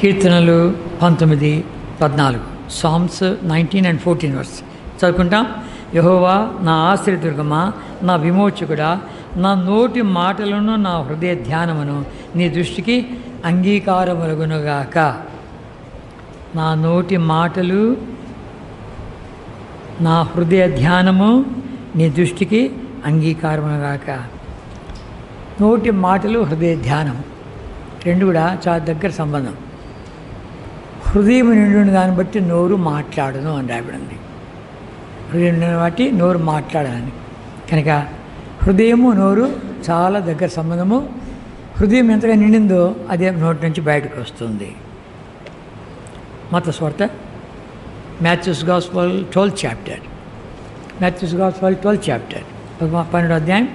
కీర్తనలు పంతొమ్మిది పద్నాలుగు psalms nineteen and fourteen verse చదువుకుంటాం యహోవా నా ఆశ్రయదుర్గమా నా విమోచకుడా నా నోటి మాటలను నా హృదయ ధ్యానమును నీ దృష్టికి అంగీకారములగునుగాక నా నోటి మాటలు నా హృదయ ధ్యానము నీ దృష్టికి అంగీకారముగాక నోటి మాటలు హృదయ ధ్యానం రెండు కూడా చాలా దగ్గర సంబంధం హృదయం నిండిన దాన్ని బట్టి నోరు మాట్లాడను అని రాబడింది హృదయం నిండిన బట్టి నోరు మాట్లాడాలని కనుక హృదయము నోరు చాలా దగ్గర సంబంధము హృదయం ఎంతగా నిండిందో అదే నోటి నుంచి బయటకు వస్తుంది మత స్వార్థ Matthew's gospel twelfth chapter Matthew's gospel twelfth chapter పన్నెండు అధ్యాయం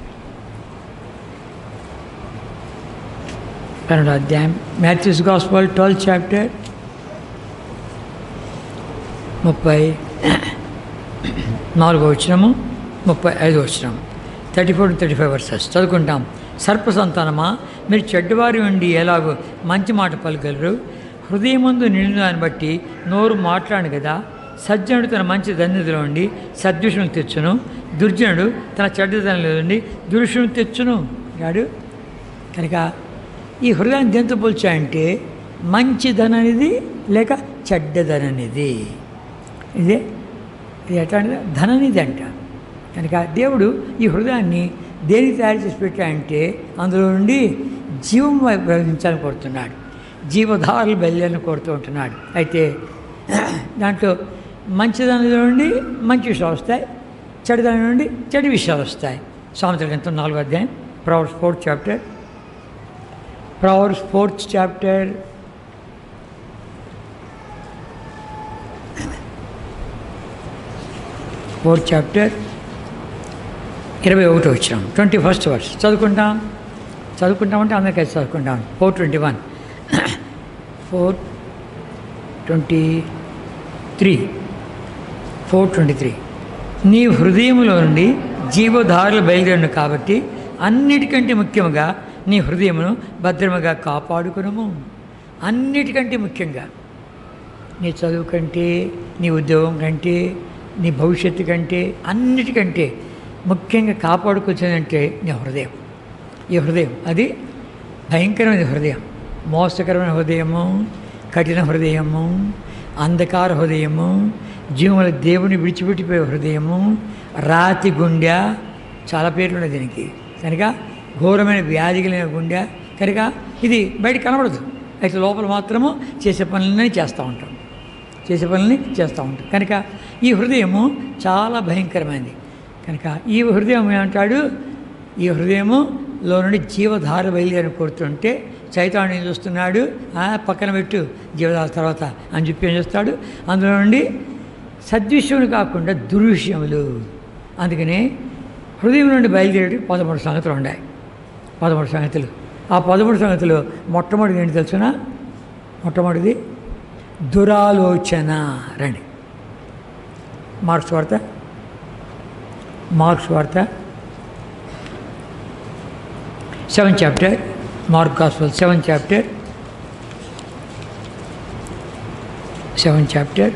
పన్నెండు అధ్యాయం మ్యాథ్యూస్ గాస్పల్ ట్వెల్త్ చాప్టర్ ముప్పై నాలుగో వచ్చినము ముప్పై ఐదో వచ్చినము thirty four thirty five verses చదువుకుంటాం సర్ప సంతానమా మీరు చెడ్డవారి ఉండి ఎలాగో మంచి మాట పలగలరు హృదయమందు నిండిన దాన్ని బట్టి నోరు మాట్లాడు కదా సజ్జనుడు తన మంచి దండిలో ఉండి సద్విషయం తెచ్చును దుర్జనుడు తన చెడ్డదనంలో ఉండి దురుషును తెచ్చును గాడు కనుక ఈ హృదయాన్ని దేంతో పోల్చాయంటే మంచిదననిది లేక చెడ్డదననిది ఇదే ఇది ఎట్లా అంటే ధననిధి అంట కనుక దేవుడు ఈ హృదయాన్ని దేనికి తయారు చేసి పెట్టాడంటే అందులో నుండి జీవం వైపు ప్రవేశించాలని కోరుతున్నాడు జీవధారలు బయలుదేరిని కోరుతూ ఉంటున్నాడు అయితే దాంట్లో మంచిదనంలో నుండి మంచి విషయాలు వస్తాయి చెడుదనం నుండి చెడు విషయాలు వస్తాయి సామెతల గ్రంథం నాలుగో అధ్యాయం Proverbs fourth chapter Proverbs fourth chapter fourth chapter ఇరవై ఒకటి వచ్చినాం ట్వంటీ ఫస్ట్ వర్స్ చదువుకుంటాం చదువుకుంటామంటే అందరికీ చదువుకుంటాం four twenty one four twenty three four twenty three నీ హృదయంలో నుండి జీవధారలు బయలుదేరిన కాబట్టి అన్నిటికంటే ముఖ్యంగా నీ హృదయమును భద్రముగా కాపాడుకునము అన్నిటికంటే ముఖ్యంగా నీ చదువు కంటే నీ ఉద్యోగం కంటే నీ భవిష్యత్తు కంటే అన్నిటికంటే ముఖ్యంగా కాపాడుకొచ్చేదంటే నీ హృదయం ఈ హృదయం అది భయంకరమైన హృదయం మోసకరమైన హృదయము కఠిన హృదయము అంధకార హృదయము జీవముల దేవుని విడిచిపెట్టిపోయే హృదయము రాతి గుండె చాలా పేర్లు ఉన్నాయి దీనికి కనుక ఘోరమైన వ్యాధి కలిగిన గుండె కనుక ఇది బయట కనబడదు అయితే లోపల మాత్రము చేసే పనులన్నీ చేస్తూ ఉంటాం చేసే పనులని చేస్తూ ఉంటాం కనుక ఈ హృదయము చాలా భయంకరమైనది కనుక ఈ హృదయం ఏమంటాడు ఈ హృదయములో నుండి జీవధార బయలుదేరి కోరుతుంటే చైతాన్ని ఏం చూస్తున్నాడు "ఆ, పక్కన పెట్టు జీవధార తర్వాత అని చెప్పి ఏం చేస్తాడు అందులో నుండి సద్విషయములు కాకుండా దుర్విషయములు అందుకని హృదయం నుండి బయలుదేరి పదమూడు సంగతులు ఉన్నాయి పదమూడు సంగతులు ఆ పదమూడు సంగతులు మొట్టమొదటిది ఏంటి తెలుసునా మొట్టమొదటిది దురాలోచన రండి మార్క్స్ వార్త మార్క్స్ వార్త seven chapter Mark gospel seven chapter seven chapter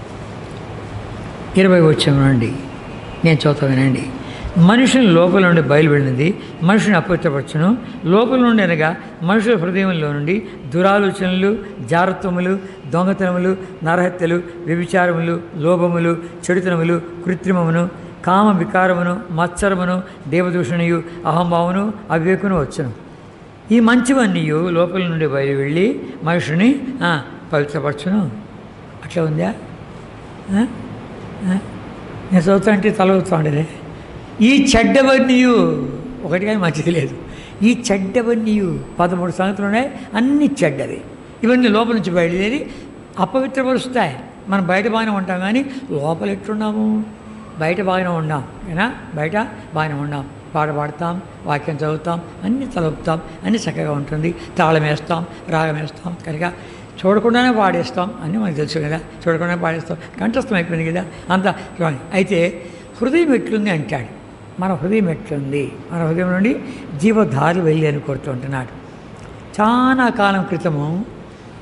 ఇరవై వచ్చాము రండి నేను చదువుతా వినండి మనుషుని లోపల నుండి బయలువెళ్ళినది మనుషుని అపవిత్రపరచును లోపల నుండి అనగా మనుషుల హృదయంలో నుండి దురాలోచనలు జారత్వములు దొంగతనములు నరహత్యలు వ్యభిచారములు లోభములు చెడుతనములు కృత్రిమమును కామ వికారమును మత్సరమును దేవదూషణయు అహంభావను అవివేకును వచ్చును ఈ మంచివన్నీ లోపల నుండి బయలు వెళ్ళి మనుషుని ఆ, పవిత్రపరచును అట్లా ఉందా ఆ? ఆ? నేను చదువుతా అంటే తల అవుతా ఉండేది ఈ చెడ్డవన్నీయు ఒకటి కానీ మంచిది లేదు ఈ చెడ్డవన్నీయు పదమూడు సంగతులు ఉన్నాయి అన్ని చెడ్డవి ఇవన్నీ లోపల నుంచి బయలుదేరి అపవిత్రపరుస్తాయి మనం బయట బాగానే ఉంటాం కానీ లోపల ఎట్లున్నాము బయట బాగానే ఉన్నాం ఏనా బయట బాగానే ఉన్నాం పాట పాడతాం వాక్యం చదువుతాం అన్నీ చదువుతాం అన్నీ చక్కగా ఉంటుంది తాళం వేస్తాం రాగం వేస్తాం కనుక చూడకుండానే పాడేస్తాం అన్నీ మనకు తెలుసు కదా చూడకుండానే పాడేస్తాం కంఠస్థం అయిపోయింది కదా అంత చూడండి అయితే హృదయం ఎట్లుంది అంటాడు మన హృదయం ఎట్లుంది మన హృదయం నుండి జీవధారి వెళ్ళి అని కోరుతుంటున్నాడు చాలా కాలం క్రితము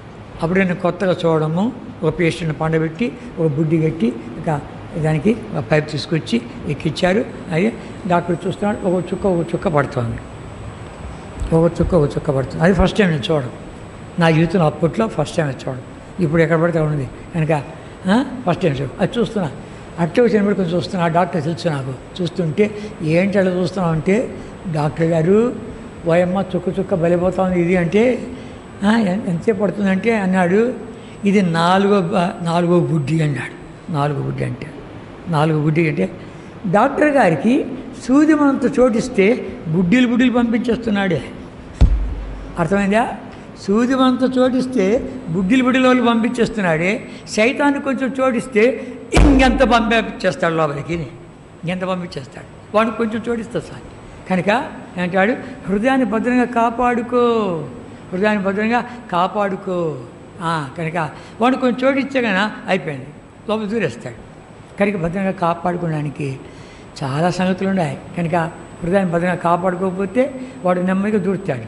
అప్పుడు నేను కొత్తగా చూడడము ఒక పేషెంట్ని పండబెట్టి ఒక బుడ్డి కట్టి ఇక దానికి ఒక పైప్ తీసుకొచ్చి ఎక్కిచ్చారు అయ్యి డాక్టర్ చూస్తున్నాడు ఒక చుక్క ఒక చుక్క పడుతోంది ఒక చుక్క ఒక చుక్క పడుతుంది అది ఫస్ట్ టైం నేను చూడడం నా జీవితంలో అప్పట్లో ఫస్ట్ టైం అది చూడడం ఇప్పుడు ఎక్కడ పడితే అక్కడ ఉంది కనుక ఫస్ట్ టైం చూడు అది చూస్తున్నా అట్టే వచ్చిన కొంచెం చూస్తున్నా ఆ డాక్టర్ తెలుసు నాకు చూస్తుంటే ఏంటి అలా చూస్తున్నావు అంటే డాక్టర్ గారు ఓయమ్మ చుక్క చుక్క బలిపోతా ఉంది ఇది అంటే "ఆ, ఎన్- ఎంతసేపు పడుతుందంటే అన్నాడు ఇది నాలుగో బ- నాలుగో బుడ్డి అన్నాడు నాలుగో బుడ్డి అంటే నాలుగు బుడ్డి అంటే డాక్టర్ గారికి సూది మనంత చోటిస్తే బుడ్డీలు బుడ్డీలు పంపించేస్తున్నాడే అర్థమైందా సూది మనంత చోటిస్తే బుడ్డిలు బుడ్డిల వాళ్ళు పంపించేస్తున్నాడే సైతాన్ని కొంచెం చోటిస్తే ఇంకెంత పంపించేస్తాడు లోపలికి ఇంకెంత పంపించేస్తాడు వాడిని కొంచెం చోటిస్తాడు సార్ కనుక ఏమంటాడు హృదయాన్ని భద్రంగా కాపాడుకో హృదయాన్ని భద్రంగా కాపాడుకో ఆ, కనుక వాడు కొంచెం చోటు ఇచ్చే కనుక అయిపోయింది లోపల దూరేస్తాడు కనుక భద్రంగా కాపాడుకోవడానికి చాలా సంగతులు ఉన్నాయి కనుక హృదయాన్ని భద్రంగా కాపాడుకోకపోతే వాడు నెమ్మదిగా దూరుతాడు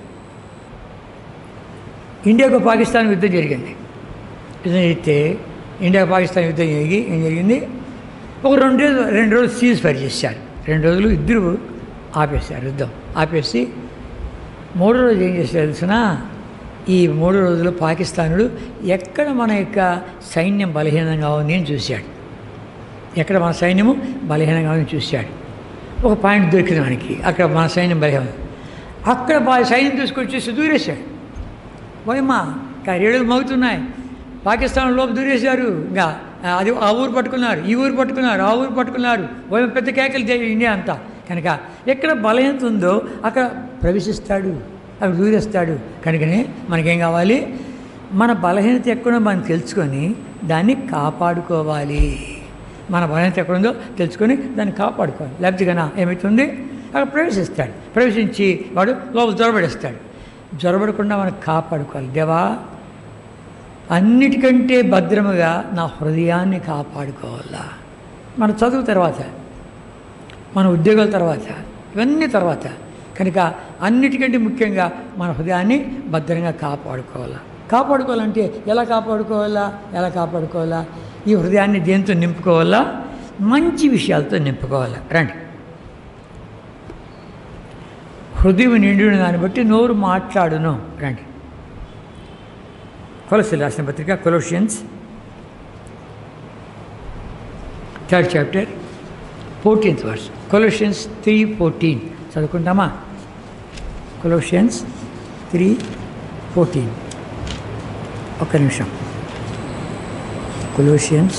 ఇండియాకు పాకిస్తాన్ యుద్ధం జరిగింది యుద్ధం జరిగితే ఇండియా పాకిస్తాన్ యుద్ధం జరిగి ఏం జరిగింది ఒక రెండు రోజులు రెండు రోజులు సీజ్ ఫైర్ చేశారు రెండు రోజులు ఇద్దరు ఆపేశారు యుద్ధం ఆపేసి మూడో రోజు ఏం చేశారు తెలిసిన ఈ మూడు రోజులు పాకిస్తానుడు ఎక్కడ మన యొక్క సైన్యం బలహీనంగా ఉంది అని చూశాడు ఎక్కడ మన సైన్యము బలహీనంగా ఉందని చూశాడు ఒక పాయింట్ దొరికింది మనకి అక్కడ మన సైన్యం బలహీనం అక్కడ బా సైన్యం తీసుకొచ్చేసి దూరేశాడు పోయమ్మా కరేడులు మోగుతున్నాయి పాకిస్తాన్ లోపు దూరేశారు ఇంకా అది ఆ ఊరు పట్టుకున్నారు ఈ ఊరు పట్టుకున్నారు ఆ ఊరు పట్టుకున్నారు పోయి పెద్ద కేకలు దే- ఇండియా అంతా కనుక ఎక్కడ బలహీనత ఉందో అక్కడ ప్రవేశిస్తాడు అక్కడ దూరేస్తాడు కనుకనే మనకేం కావాలి మన బలహీనత ఎక్కడో మనం తెలుసుకొని దాన్ని కాపాడుకోవాలి మన బలహీనత ఎక్కడుందో తెలుసుకొని దాన్ని కాపాడుకోవాలి లేకపోతే కన్నా ఏమవుతుంది అక్కడ ప్రవేశిస్తాడు ప్రవేశించి వాడు లోపల జ్వరబడేస్తాడు జ్వరబడకుండా మనం కాపాడుకోవాలి దేవా అన్నిటికంటే భద్రముగా నా హృదయాన్ని కాపాడుకోవాలా మన చదువు తర్వాత మన ఉద్యోగాల తర్వాత ఇవన్నీ తర్వాత కనుక అన్నిటికంటే ముఖ్యంగా మన హృదయాన్ని భద్రంగా కాపాడుకోవాలా కాపాడుకోవాలంటే ఎలా కాపాడుకోవాలా ఎలా కాపాడుకోవాలా ఈ హృదయాన్ని దేంతో నింపుకోవాలా మంచి విషయాలతో నింపుకోవాలా రండి హృదయం నిండిన దాన్ని బట్టి నోరు మాట్లాడును రండి కొలసి రాసిన పత్రిక Colossians third chapter fourteenth verse Colossians three fourteen చదువుకుంటామా కొలోషియన్స్ త్రీ ఫోర్టీన్ ఒక్క నిమిషం కొలోషియన్స్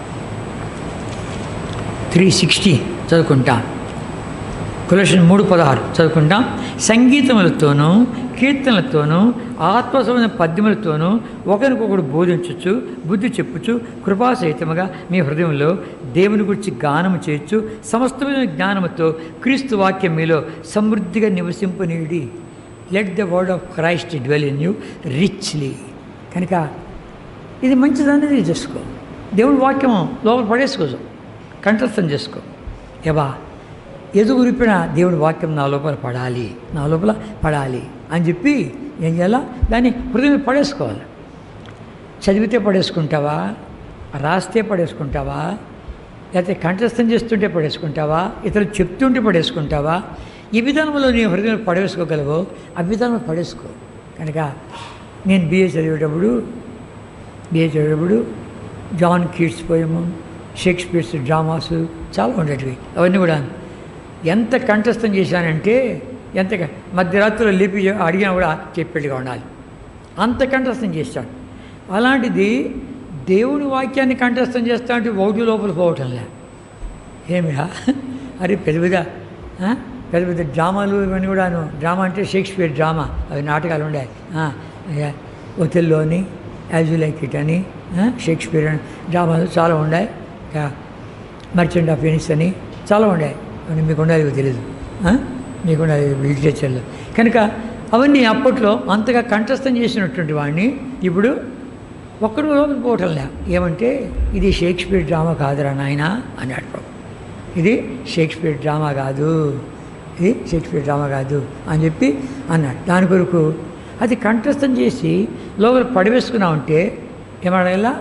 త్రీ సిక్స్టీన్ చదువుకుంటాం కొలషన్ మూడు పదహారు చదువుకుంటాం సంగీతములతోనూ కీర్తనలతోనూ ఆత్మసమైన పద్యములతోనూ ఒకరికొకడు బోధించచ్చు బుద్ధి చెప్పుచు కృపాసహితముగా మీ హృదయంలో దేవుని గురించి గానము చేయొచ్చు సమస్తమైన జ్ఞానముతో క్రీస్తు వాక్యం మీలో సమృద్ధిగా నివసింపనీయుడి let the word of Christ dwell in you richly కనుక ఇది మంచిదనేది చేసుకో దేవుని వాక్యం లోపల పడేసుకోవచ్చు కంఠస్థం చేసుకో ఎవా ఎదుగురిపిన దేవుని వాక్యం నా లోపల పడాలి నా లోపల పడాలి అని చెప్పి ఏం చేయాలా దాన్ని హృదయం పడేసుకోవాలి చదివితే పడేసుకుంటావా రాస్తే పడేసుకుంటావా లేకపోతే కంఠస్థం చేస్తుంటే పడేసుకుంటావా ఇతరులు చెప్తుంటే పడేసుకుంటావా ఈ విధానంలో నీ హృదయం పడవేసుకోగలవో ఆ విధానంలో పడేసుకో కనుక నేను బిఏ చదివేటప్పుడు బిఏ చదివేటప్పుడు John Keats poem Shakespeare's dramas చాలా ఉండేటివి అవన్నీ కూడా ఎంత కంఠస్థం చేశానంటే ఎంత క- మధ్యరాత్రిలో లేపి అడిగినా కూడా చెప్పేట్టుగా ఉండాలి అంత కంఠస్థం చేశాడు అలాంటిది దేవుని వాక్యాన్ని కంఠస్థం చేస్తా అంటే ఒకటి లోపల పోవటంలే ఏమిరా అరే పెద్ద పెద్ద ఆ? పెద్ద పెద్ద డ్రామాలు ఇవన్నీ కూడాను డ్రామా అంటే షేక్స్పియర్ డ్రామా అవి నాటకాలు ఉన్నాయి ఒతిల్లోని యాజ్ లైక్ ఇట్ అని ఆ? షేక్స్పియర్ అని డ్రామాలు చాలా ఉన్నాయి ఇంకా మర్చెంట్ ఆఫ్ వెనిస్ అని చాలా ఉన్నాయి అవన్నీ మీకు ఉండాలి తెలియదు ఆ? మీకు ఉండాలి లిటరేచర్లో కనుక అవన్నీ అప్పట్లో అంతగా కంఠస్థం చేసినటువంటి వాడిని ఇప్పుడు ఒక్కడు లోపలికి పోవటం లే ఏమంటే ఇది షేక్స్పియర్ డ్రామా కాదురా నాయన అన్నాడు ప్రభు ఇది షేక్స్పియర్ డ్రామా కాదు ఇది షేక్స్పియర్ డ్రామా కాదు అని చెప్పి అన్నాడు దాని కొరకు అది కంఠస్థం చేసి లోపల పడివేసుకున్నామంటే ఏమడగల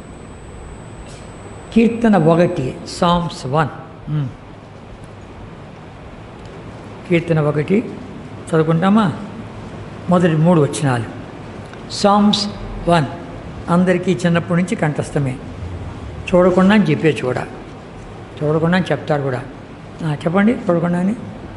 కీర్తన ఒకటి సాంగ్స్ వన్ కీర్తన ఒకటి చదువుకుంటామా మొదటి మూడు వచ్చినాలు సాంగ్స్ వన్ అందరికీ చిన్నప్పటి నుంచి కంఠస్థమే చూడకుండా అని చెప్పే చూడ చూడకుండా అని చెప్తాడు కూడా ఆ, చెప్పండి చూడకుండా అని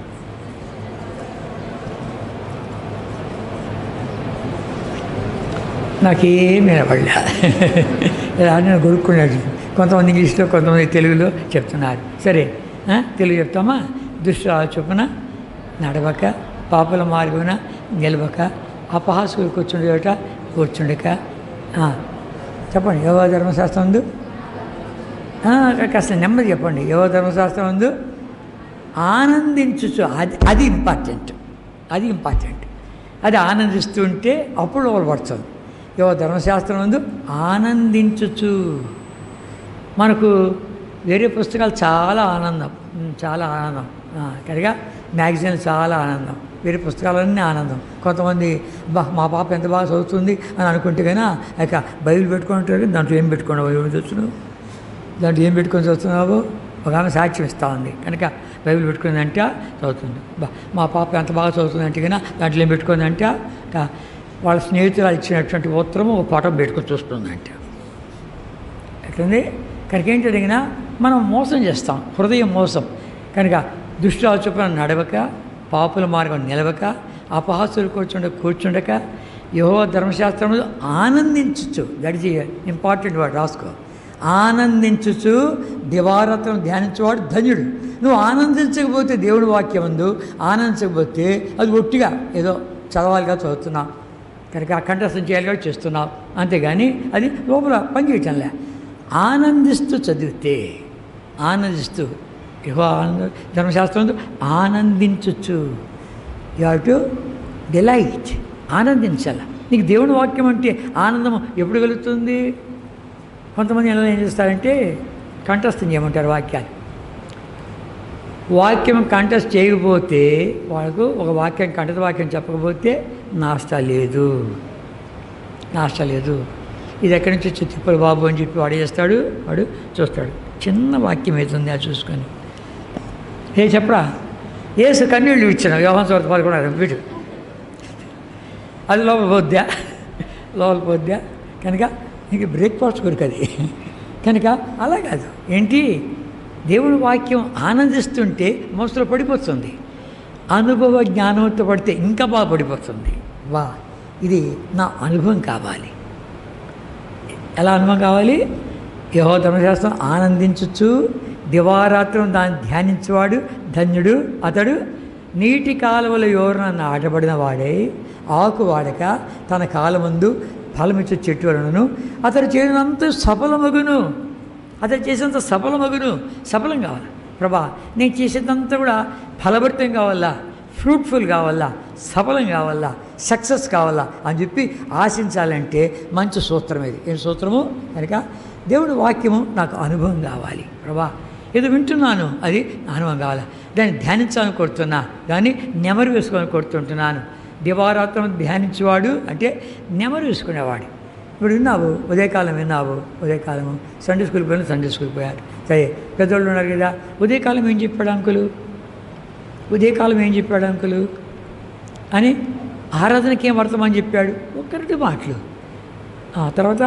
నాకేం వినపడలే ఇలా నేను కొనుక్కున్నాడు కొంతమంది ఇంగ్లీష్లో కొంతమంది తెలుగులో చెప్తున్నారు సరే ఆ, తెలుగు చెప్తామా దుష్ట చొప్పున నడవక పాపల మార్గమున నిలవక అపహాసులు కూర్చుండేట కూర్చుండక ఆ, చెప్పండి యోగా ధర్మశాస్త్రం ఉంది ఆ, కాస్త నెమ్మది చెప్పండి యోగా ధర్మశాస్త్రం ఉంది ఆనందించచ్చు అది అది ఇంపార్టెంట్ అది ఇంపార్టెంట్ అది ఆనందిస్తుంటే అప్పుడు లోపల పడుతుంది యోగ ధర్మశాస్త్రం ముందు ఆనందించచ్చు మనకు వేరే పుస్తకాలు చాలా ఆనందం ఉమ్, చాలా ఆనందం ఆ, కనుక మ్యాగజైన్లు చాలా ఆనందం వేరే పుస్తకాలన్నీ ఆనందం కొంతమంది బా మా పాప ఎంత బాగా చదువుతుంది అని అనుకుంటే కన్నా ఇక బైబిల్ పెట్టుకుంటారు దాంట్లో ఏం పెట్టుకున్నావు ఏమి చదువుతున్నావు దాంట్లో ఏం పెట్టుకొని చదువుతున్నావు ఒక ఆమె సాక్ష్యం ఇస్తూ ఉంది కనుక బైబిల్ పెట్టుకుందంటే చదువుతుంది బా మా పాప ఎంత బాగా చదువుతుందంటే కన్నా దాంట్లో ఏం పెట్టుకుందంటే కా- వాళ్ళ స్నేహితురాలు ఇచ్చినటువంటి ఉత్తరము ఒక పటం పెట్టుకొని చూస్తుందంట ఎట్లుంది కనుక ఏంటి అడిగినా మనం మోసం చేస్తాం హృదయం మోసం కనుక దృష్టి చొప్పున నడవక పాపుల మార్గం నిలవక అపహాసులు కూర్చుండ కూర్చుండక యహో ధర్మశాస్త్రంలో ఆనందించచ్చు దట్ ఇస్ ఇంపార్టెంట్ వాడు రాసుకో ఆనందించుచు దివారత్నం ధ్యానించేవాడు ధన్యుడు నువ్వు ఆనందించకపోతే దేవుడి వాక్యం ఉందు ఆనందించకపోతే అది ఒట్టిగా ఏదో చదవాలిగా చదువుతున్నావు కనుక ఆ కంఠస్థం చేయాలిగా చేస్తున్నావు అంతేగాని అది లోపల పనిచేయటంలే ఆనందిస్తూ చదివితే ఆనందిస్తూ ఇహో ఆనంద ధర్మశాస్త్రం ఆనందించచ్చు యూ హ్యావ్ టు డిలైట్ ఆనందించాల నీకు దేవుని వాక్యం అంటే ఆనందం ఎప్పుడు కలుగుతుంది కొంతమంది ఎలా ఏం చేస్తారంటే కంఠస్థం చేయమంటారు వాక్యాలు వాక్యం కంఠస్థ చేయకపోతే వాళ్ళకు ఒక వాక్యం కంఠస్థ వాక్యం చెప్పకపోతే నాష్ట లేదు నాష్ట లేదు ఇది ఎక్కడి నుంచి వచ్చి తిప్పలు బాబు అని చెప్పి వాడు చేస్తాడు వాడు చూస్తాడు చిన్న వాక్యం అవుతుంది అది చూసుకొని ఏ చెప్పరా ఏసు కన్నీళ్ళు ఇచ్చిన వ్యవహారం చోట పాల్గొన్నారు వీడు అది లోపల పోద్దా లోపల పోద్దా కనుక నీకు బ్రేక్ఫాస్ట్ కొరకు అది కనుక అలా కాదు ఏంటి దేవుని వాక్యం ఆనందిస్తుంటే మనసులో పడిపోతుంది అనుభవ జ్ఞానంతో పడితే ఇంకా బాగా పడిపోతుంది వా ఇది నా అనుభవం కావాలి ఎలా అనుభవం కావాలి యహో ధర్మశాస్త్రం ఆనందించచ్చు దివారాత్రం దాన్ని ధ్యానించేవాడు ధన్యుడు అతడు నీటి కాలువల యోరన నాటబడిన వాడే ఆకు వాడక తన కాలమందు ఫలమిచ్చే చెట్టు వలనను అతడు చేసినంత సఫలమగును అతడు చేసినంత సఫలమగును సఫలం కావాలి ప్రభా నేను చేసేదంతా కూడా ఫలభరితం కావాలా ఫ్రూట్ఫుల్ కావాలా సఫలం కావాలా సక్సెస్ కావాలా అని చెప్పి ఆశించాలంటే మంచి సూత్రం ఇది ఏం సూత్రము కనుక దేవుడి వాక్యము నాకు అనుభవం కావాలి ప్రభా ఏదో వింటున్నాను అది అనుభవం కావాలి దాన్ని ధ్యానించాలని కోరుతున్నా దాన్ని నెమరు వేసుకోవాలని కోరుతుంటున్నాను దివారాత్రం ధ్యానించేవాడు అంటే నెమరు వేసుకునేవాడు ఇప్పుడు విన్నావు ఉదయకాలం విన్నావు ఉదయకాలము సండే స్కూల్ పోయిన సండే స్కూల్ పోయారు సరే పెద్దోళ్ళు ఉన్నారు కదా ఉదయకాలం ఏం చెప్పాడు అంకులు ఉదయకాలం ఏం చెప్పాడు అంకులు అని ఆరాధనకి ఏం అర్థమని చెప్పాడు ఒక్కరిటి మాటలు ఆ తర్వాత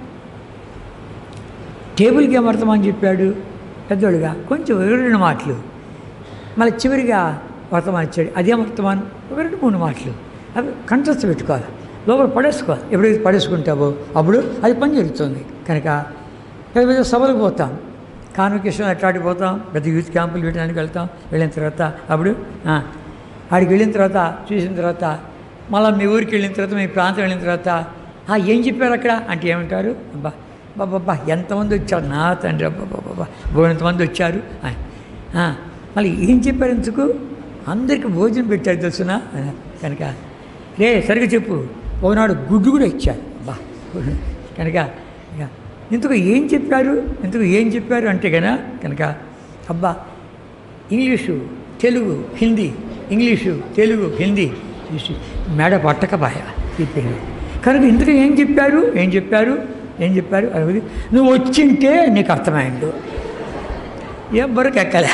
టేబుల్కి ఏం అర్థమని చెప్పాడు పెద్దోడుగా కొంచెం ఒక రెండు మాటలు మళ్ళీ చివరిగా వర్తమానం ఇచ్చాడు అదేం వర్తమానం ఒక రెండు మూడు మాటలు అవి కంఠస్థ పెట్టుకోవాలి లోపల పడేసుకోవాలి ఎప్పుడైతే పడేసుకుంటావో అప్పుడు అది పని జరుగుతుంది కనుక పెద్ద పెద్ద సభలకు పోతాం కాన్వకేషన్ అట్లాంటి పోతాం పెద్ద యూత్ క్యాంపులు పెట్టడానికి వెళ్తాం వెళ్ళిన తర్వాత అప్పుడు ఆ, ఆడికి వెళ్ళిన తర్వాత చూసిన తర్వాత మళ్ళీ మీ ఊరికి వెళ్ళిన తర్వాత మీ ప్రాంతం వెళ్ళిన తర్వాత "ఆ, ఏం చెప్పారు అక్కడ అంటే ఏమంటారు అబ్బా బాబా ఎంతమంది వచ్చారు నా తండ్రి అబ్బాబ్బా బోనంతమంది వచ్చారు ఆ, ఆ, మళ్ళీ ఏం చెప్పారు ఎందుకు అందరికి భోజనం పెట్టారు తెలుసునా ఆ, కనుక రే సరిగ్గా చెప్పు ఒకనాడు గుడ్డు కూడా ఇచ్చారు బా కనుక ఇక ఇంతకు ఏం చెప్పారు ఇంతకు ఏం చెప్పారు అంటే కనుక కనుక అబ్బా ఇంగ్లీషు తెలుగు హిందీ ఇంగ్లీషు తెలుగు హిందీ చూసి మెడ పట్టకపాయ చెప్పారు కనుక ఇందుకు ఏం చెప్పారు ఏం చెప్పారు ఏం చెప్పారు అది నువ్వు వచ్చింటే నీకు అర్థమైండు ఎవ్వరికి ఎక్కలే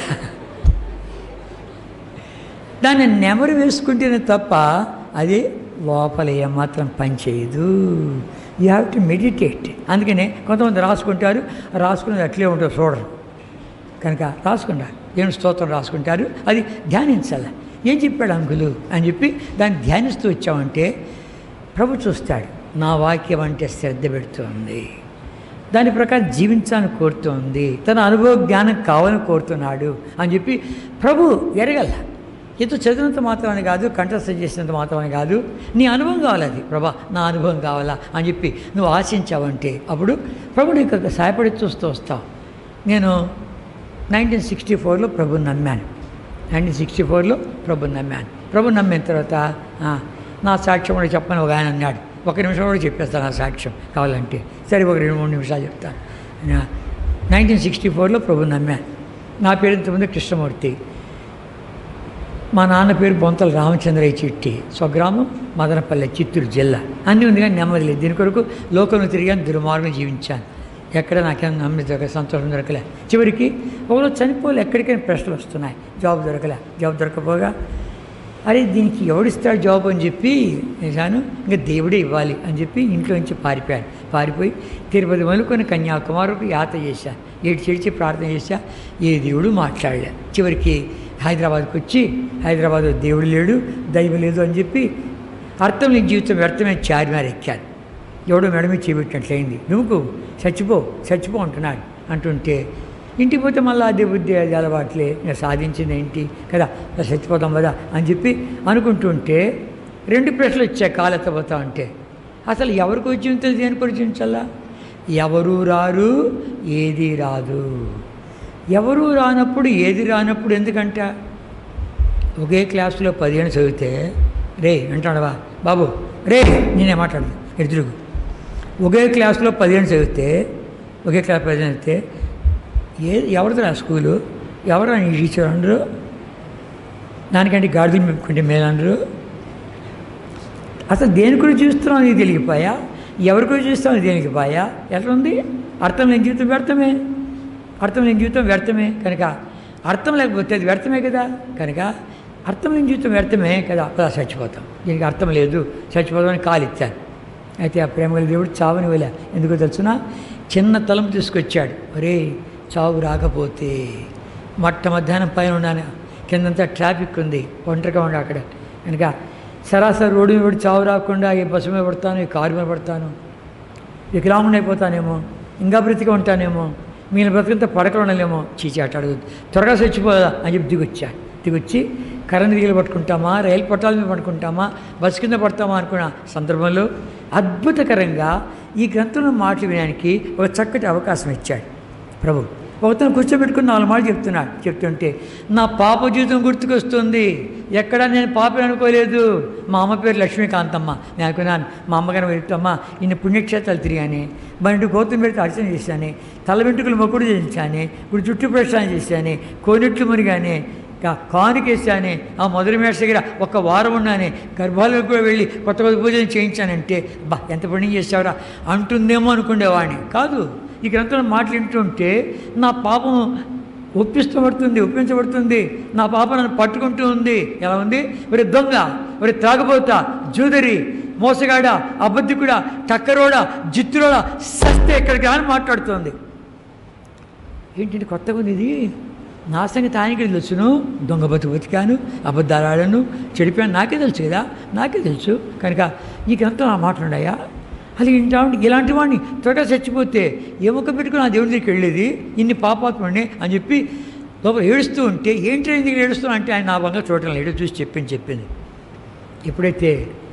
దాన్ని నెమరు వేసుకుంటేనే తప్ప అది లోపల ఏమాత్రం పని చేయదు యూ హ్యావ్ టు మెడిటేట్ అందుకనే కొంతమంది రాసుకుంటారు రాసుకునేది అట్లే ఉంటుంది చూడరు కనుక రాసుకుంటారు దేవుని స్తోత్రం రాసుకుంటారు అది ధ్యానించాలి ఏం చెప్పాడు అంకులు అని చెప్పి దాన్ని ధ్యానిస్తూ వచ్చామంటే ప్రభు చూస్తాడు నా వాక్యం అంటే శ్రద్ధ పెడుతుంది దాని ప్రకారం జీవించాలని కోరుతోంది తన అనుభవ జ్ఞానం కావాలని కోరుతున్నాడు అని చెప్పి ప్రభు ఎరగల ఎంతో చదివినంత మాత్రమే కాదు కంఠస్థ చేసినంత మాత్రమే కాదు నీ అనుభవం కావాలి అది ప్రభా నా అనుభవం కావాలా అని చెప్పి నువ్వు ఆశించావంటే అప్పుడు ప్రభు నీకు సహాయపడి చూస్తూ వస్తావు నేను నైన్టీన్ సిక్స్టీ ఫోర్లో ప్రభుని నమ్మాను నైన్టీన్ సిక్స్టీ ఫోర్లో ప్రభుని నమ్మాను ప్రభు నమ్మిన తర్వాత "ఆ, నా సాక్ష్యం కూడా చెప్పని ఒక ఆయన అన్నాడు ఒక నిమిషం కూడా చెప్పేస్తాను నా సాక్ష్యం కావాలంటే సరే ఒక రెండు మూడు నిమిషాలు చెప్తాను నైన్టీన్ సిక్స్టీ ఫోర్లో ప్రభు నమ్మాను నా పేరు ఇంతకుముందు కృష్ణమూర్తి మా నాన్న పేరు బొంతల రామచంద్రయ్య చిట్టి స్వగ్రామం మదనపల్లె చిత్తూరు జిల్లా అన్నీ ఉంది కానీ నెమ్మది లేదు దీని కొరకు లోకంలో తిరిగాను దుర్మార్గం జీవించాను ఎక్కడ నాకేం నమ్మి దొరక సంతోషం దొరకలే చివరికి ఒకరోజు చనిపోలే ఎక్కడికైనా ప్రశ్నలు వస్తున్నాయి జాబ్ దొరకలే జాబ్ దొరకపోగా అరే దీనికి ఎవడిస్తాడు జాబ్ అని చెప్పి నేసాను ఇంకా దేవుడే ఇవ్వాలి అని చెప్పి ఇంట్లో నుంచి పారిపోయాను పారిపోయి తిరుపతి మొదలుకొని కన్యాకుమారికి యాత్ర చేశా ఏడ్చి ఏడ్చి ప్రార్థన చేశా ఏ దేవుడు మాట్లాడలే చివరికి హైదరాబాద్కి వచ్చి హైదరాబాద్ దేవుడు లేడు దైవం లేదు అని చెప్పి అర్థం నీ జీవితం వ్యర్థమే చార్మినార్ ఎక్కాను ఎవడో మెడమే చేపెట్టినట్లయింది నువ్వు చచ్చిపో చచ్చిపో అంటున్నాడు అంటుంటే ఇంటికి పోతే మళ్ళీ అదే బుద్ధి అది అలవాట్లే నేను సాధించింది ఏంటి కదా ఇలా చచ్చిపోతాం కదా అని చెప్పి అనుకుంటుంటే రెండు ప్రశ్నలు వచ్చాయి కాలెత్తపోతా ఉంటే అసలు ఎవరికి వచ్చింది దేని కొరకు జీవించాలా ఎవరు రారు ఏది రాదు ఎవరు రానప్పుడు ఏది రానప్పుడు ఎందుకంట ఒకే క్లాసులో పదిహేను చదివితే రే అంటాడవా బాబు రే నేనే మాట్లాడదు ఎదురుగు ఒకే క్లాసులో పదిహేను చదివితే ఒకే క్లాస్ పదిహేను చదివితే ఏ ఎవరిదో ఆ స్కూలు ఎవరు నీ టీచర్ అనరు దానికంటే గాడిదలు మెప్పుకుంటే మేలనరు అసలు దేని గురించి చూస్తున్నావు నీకు తెలియపోయా ఎవరి గురించి చూస్తావు దేనికి పోయా ఎట్లా ఉంది అర్థం లేని జీవితం వ్యర్థమే అర్థం లేని జీవితం వ్యర్థమే కనుక అర్థం లేకపోతే అది వ్యర్థమే కదా కనుక అర్థం లేని జీవితం వ్యర్థమే కదా అప్పుడు చచ్చిపోతాం దీనికి అర్థం లేదు చచ్చిపోతామని కాలు ఇచ్చాను అయితే ఆ ప్రేమగల దేవుడు చావని వెళ్ళా ఎందుకో తెలుసునా చిన్న తలంపు తీసుకొచ్చాడు ఒరే చావు రాకపోతే మట్ట మధ్యాహ్నం పైన ఉన్నాను కిందంతా ట్రాఫిక్ ఉంది ఒంటరిగా ఉండి అక్కడ కనుక సరాసరి రోడ్డు మీద పడి చావు రాకుండా ఈ బస్సు మీద పడతాను ఈ కారు మీద పడతాను వికలాంగుని అయిపోతానేమో ఇంకా బ్రతికి ఉంటానేమో మీరు బ్రతికంతా పడకలు ఉండలేమో చీచి అట్ట అడుగుద్దు త్వరగా చచ్చిపోదా అని చెప్పి దిగొచ్చా దిగొచ్చి కరెంట్ దిగులు పట్టుకుంటామా రైలు పట్టాల మీద పట్టుకుంటామా బస్సు కింద పడతామా అనుకున్న సందర్భంలో అద్భుతకరంగా ఈ గ్రంథంలో మాటలు వినడానికి ఒక చక్కటి అవకాశం ఇచ్చాడు ప్రభు ఒకతను కూర్చోబెట్టుకుని నాలుగు మాటలు చెప్తున్నాడు చెప్తుంటే నా పాప జీవితం గుర్తుకొస్తుంది ఎక్కడా నేను పాపని అనుకోలేదు మా అమ్మ పేరు లక్ష్మీకాంతమ్మ నేను అనుకున్నాను మా అమ్మగారు వెళ్తామ్మ ఇన్ని పుణ్యక్షేత్రాలు తిరిగాను బండి గోతం పెడితే అర్చన చేశాను తల వెంట్రుకలు మొక్కుడు చేయించాను ఇప్పుడు చుట్టూ ప్రశ్న చేశాను కోనెట్లు మునిగానే ఇంకా కానుకేసానే ఆ మొదటి మేష దగ్గర ఒక వారం ఉన్నానే గర్భాలకు కూడా వెళ్ళి కొత్త కొత్త పూజలు చేయించానంటే బా ఎంత పుణ్యం చేసావురా అంటుందేమో అనుకునేవాడిని కాదు ఈ గ్రంథంలో మాటలు వింటుంటే నా పాపం ఒప్పిస్తబడుతుంది ఒప్పించబడుతుంది నా పాప నన్ను పట్టుకుంటూ ఉంది ఎలా ఉంది ఒరే దొంగ ఒరే త్రాగబోతా జూదరి మోసగాడ అబద్ధికుడా టక్కరోడా జిత్తురోడా సస్తే ఎక్కడికి అని మాట్లాడుతోంది ఏంటంటే కొత్తగా ఉంది ఇది నా సంగతి ఆయనకి తెలుసును దొంగ బతుకు బతికాను అబద్ధాలు ఆడాను చెడిపోయాను నాకే తెలుసు కదా నాకే తెలుసు కనుక ఈ గ్రంథం ఆ మాట్లాడాయా అది ఇంటా ఇలాంటి వాడిని త్వరగా చచ్చిపోతే ఏ ముఖ పెట్టుకుని ఆ దేవుడి దగ్గరికి వెళ్ళేది ఇన్ని పాపాత్మని అని చెప్పి లోపల ఏడుస్తూ ఉంటే ఏంటి ఆయన దగ్గర ఏడుస్తున్నా అంటే ఆయన నా బంగా చూడటం లేడు చూసి చెప్పింది చెప్పింది ఎప్పుడైతే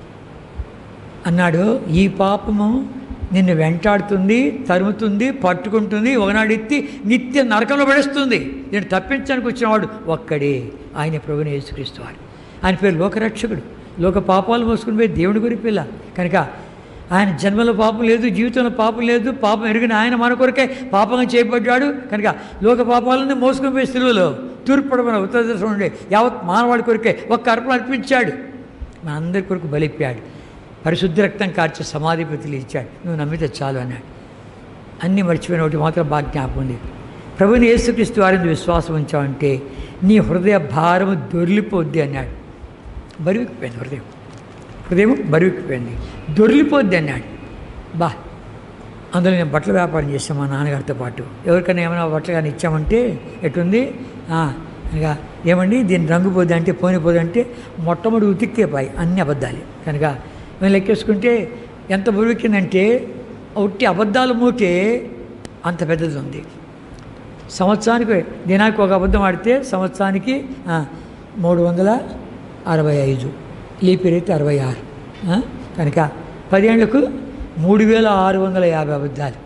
అన్నాడు ఈ పాపము నిన్ను వెంటాడుతుంది తరుముతుంది పట్టుకుంటుంది ఒకనాడు ఎత్తి నిత్య నరకంలో పడేస్తుంది నేను తప్పించడానికి వచ్చినవాడు ఒక్కడే ఆయన ప్రభుని యేసుక్రీస్తు వాడు ఆయన పేరు లోకరక్షకుడు లోక పాపాలు మోసుకుని పోయి దేవుడి గురి పిల్ల కనుక ఆయన జన్మలో పాపం లేదు జీవితంలో పాపం లేదు పాపం ఎరిగిన ఆయన మన కొరకే పాపంగా చేయబడ్డాడు కనుక లోక పాపాలని మోసుకుని పోయి సిలువలో తూర్పుడమైన ఉత్తర దశ ఉండే యావత్ మానవాడి కొరకే ఒక్క అర్పణ అర్పించాడు మన అందరి కొరకు బలిప్పాడు పరిశుద్ధ రక్తం కార్చి సమాధిపతులు ఇచ్చాడు నువ్వు నమ్మితే చాలు అన్నాడు అన్నీ మర్చిపోయిన ఒకటి మాత్రం బాగా జ్ఞాపకం ఉంది ప్రభుని యేసుక్రీస్తు వారిని విశ్వాసం ఉంచావంటే నీ హృదయ భారము దొర్లిపోద్ది అన్నాడు బరువుకిపోయింది హృదయం హృదయం బరువుకిపోయింది దొర్లిపోద్ది అన్నాడు బా అందులో నేను బట్టల వ్యాపారం చేశాను మా నాన్నగారితో పాటు ఎవరికైనా ఏమైనా బట్టలు కానీ ఇచ్చామంటే ఎటుంది ఆ, అనగా ఏమండి దీని రంగు పోద్ది అంటే పోని పోదు అంటే మొట్టమొదటి ఉతిక్కే పాయి అన్ని అబద్ధాలే కనుక మేము లెక్కేసుకుంటే ఎంత బరువెక్కిందంటే ఒట్టి అబద్ధాలు మూటే అంత పెద్దది ఉంది సంవత్సరానికి దినానికి ఒక అబద్ధం ఆడితే సంవత్సరానికి ఆ, మూడు వందల అరవై ఐదు లీపీర్ అయితే అరవై ఆరు ఆ, కనుక పదేళ్లకు మూడు వేల ఆరు వందల యాభై అబద్ధాలు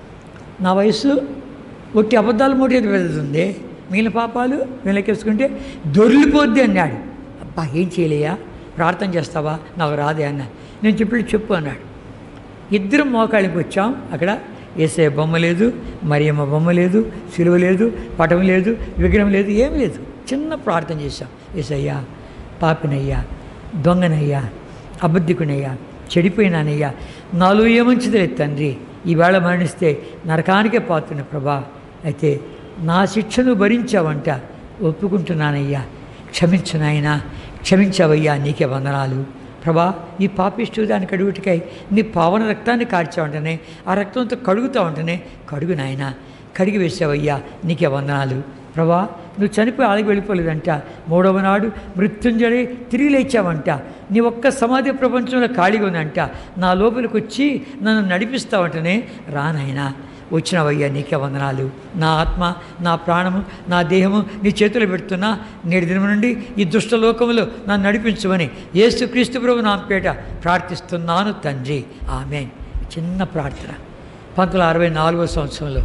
నా వయసు ఒట్టి అబద్ధాలు మూటేది పెరుగుతుంది మిగిలిన పాపాలు వెనకేసుకుంటే దొర్లిపోద్ది అన్నాడు అబ్బా ఏం చేయలేయా ప్రార్థన చేస్తావా నాకు రాదే అన్నాడు నేను చెప్పి చెప్పు అన్నాడు ఇద్దరం మోకాళ్ళకి వచ్చాం అక్కడ ఏసే బొమ్మ లేదు మరియమ్మ బొమ్మ లేదు సిలువ లేదు పటం లేదు విగ్రహం లేదు ఏం లేదు చిన్న ప్రార్థన చేశాం ఏసయ్యా పాపినయ్యా దొంగనయ్యా అబద్ధికునయ్యా చెడిపోయినానయ్యా నాలో ఏమంచిది లేదు తండ్రి ఈవేళ మరణిస్తే నరకానికే పాత్రుని ప్రభా అయితే నా శిక్షను భరించావంట ఒప్పుకుంటున్నానయ్యా క్షమించు నాయనా క్షమించవయ్యా నీకే వందనాలు ప్రభా ఈ పాపిష్టు దాని కడుగుటికై నీ పావన రక్తాన్ని కార్చావంటనే ఆ రక్తంతో కడుగుతా ఉంటేనే కడుగు నాయన కడిగి వేసావయ్యా నీకే వందనాలు ప్రభా నువ్వు చనిపోయి ఆలకి వెళ్ళిపోలేదంట మూడవ నాడు మృత్యుంజడి తిరిగి లేచావంట నీ ఒక్క సమాధి ప్రపంచంలో ఖాళీగా ఉందంట నా లోపలికి వచ్చి నన్ను నడిపిస్తావంటనే రానాయనా వచ్చినవయ్యా నీకే వందనాలు నా ఆత్మ నా ప్రాణము నా దేహము నీ చేతులు పెడుతున్నా నేటి దినం నుండి ఈ దుష్ట లోకములో నన్ను నడిపించమని యేసు క్రీస్తు ప్రభు నా పేట ప్రార్థిస్తున్నాను తండ్రి ఆమె చిన్న ప్రార్థన పంతొమ్మిది వందల అరవై నాలుగో సంవత్సరంలో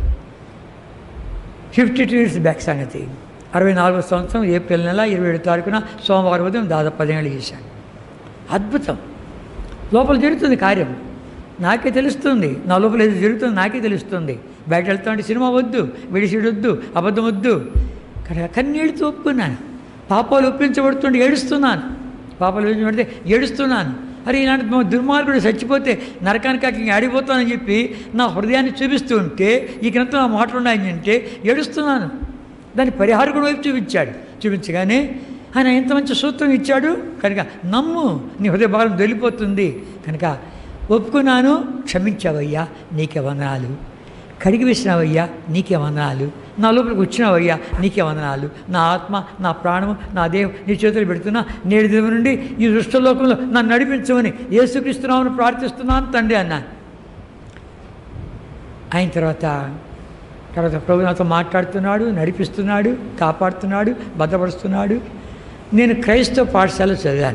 ఫిఫ్టీ టూ ఇయర్స్ బ్యాక్ సంగతి అరవై నాలుగో సంవత్సరం ఏప్రిల్ నెల ఇరవై ఏడు తారీఖున సోమవారం ఉదయం దాదాపు పదిహేళ్ళు చేశాను అద్భుతం లోపల జరుగుతుంది కార్యం నాకే తెలుస్తుంది నా లోపల ఏది జరుగుతుంది నాకే తెలుస్తుంది బయట వెళ్తామంటే సినిమా వద్దు విడిసిడు వద్దు అబద్ధం వద్దు కనుక కన్నీళ్ళతో ఒప్పుకున్నాను పాపాలు ఒప్పించబడుతుంటే ఏడుస్తున్నాను పాపాలు ఒప్పించబడితే ఏడుస్తున్నాను అరే ఇలాంటి మా దుర్మార్గుడు చచ్చిపోతే నరకానికి అక్కడికి ఆడిపోతానని చెప్పి నా హృదయాన్ని చూపిస్తూ ఉంటే ఈ గ్రంథం నా మాటలు ఉన్నాయని అంటే ఏడుస్తున్నాను దాని పరిహారకుడు వైపు చూపించాడు చూపించగానే ఆయన ఎంత మంచి సూత్రం ఇచ్చాడు కనుక నమ్ము నీ హృదయ భాగం దొరికిపోతుంది కనుక ఒప్పుకున్నాను క్షమించావయ్యా నీకే వందనాలు కడిగి వేసినావయ్యా నీకే వందనాలు నా లోపలికి వచ్చినావయ్యా నీకే వందనాలు నా ఆత్మ నా ప్రాణము నా దేహం నీ చేతులు పెడుతున్నా నేడు దినం నుండి ఈ దుష్టలోకంలో నన్ను నడిపించమని యేసుక్రీస్తున్నామని ప్రార్థిస్తున్నాను తండ్రి అన్నాను అయిన తర్వాత తర్వాత ప్రభు నాతో మాట్లాడుతున్నాడు నడిపిస్తున్నాడు కాపాడుతున్నాడు భద్రపరుస్తున్నాడు నేను క్రైస్తవ పాఠశాల చదివాను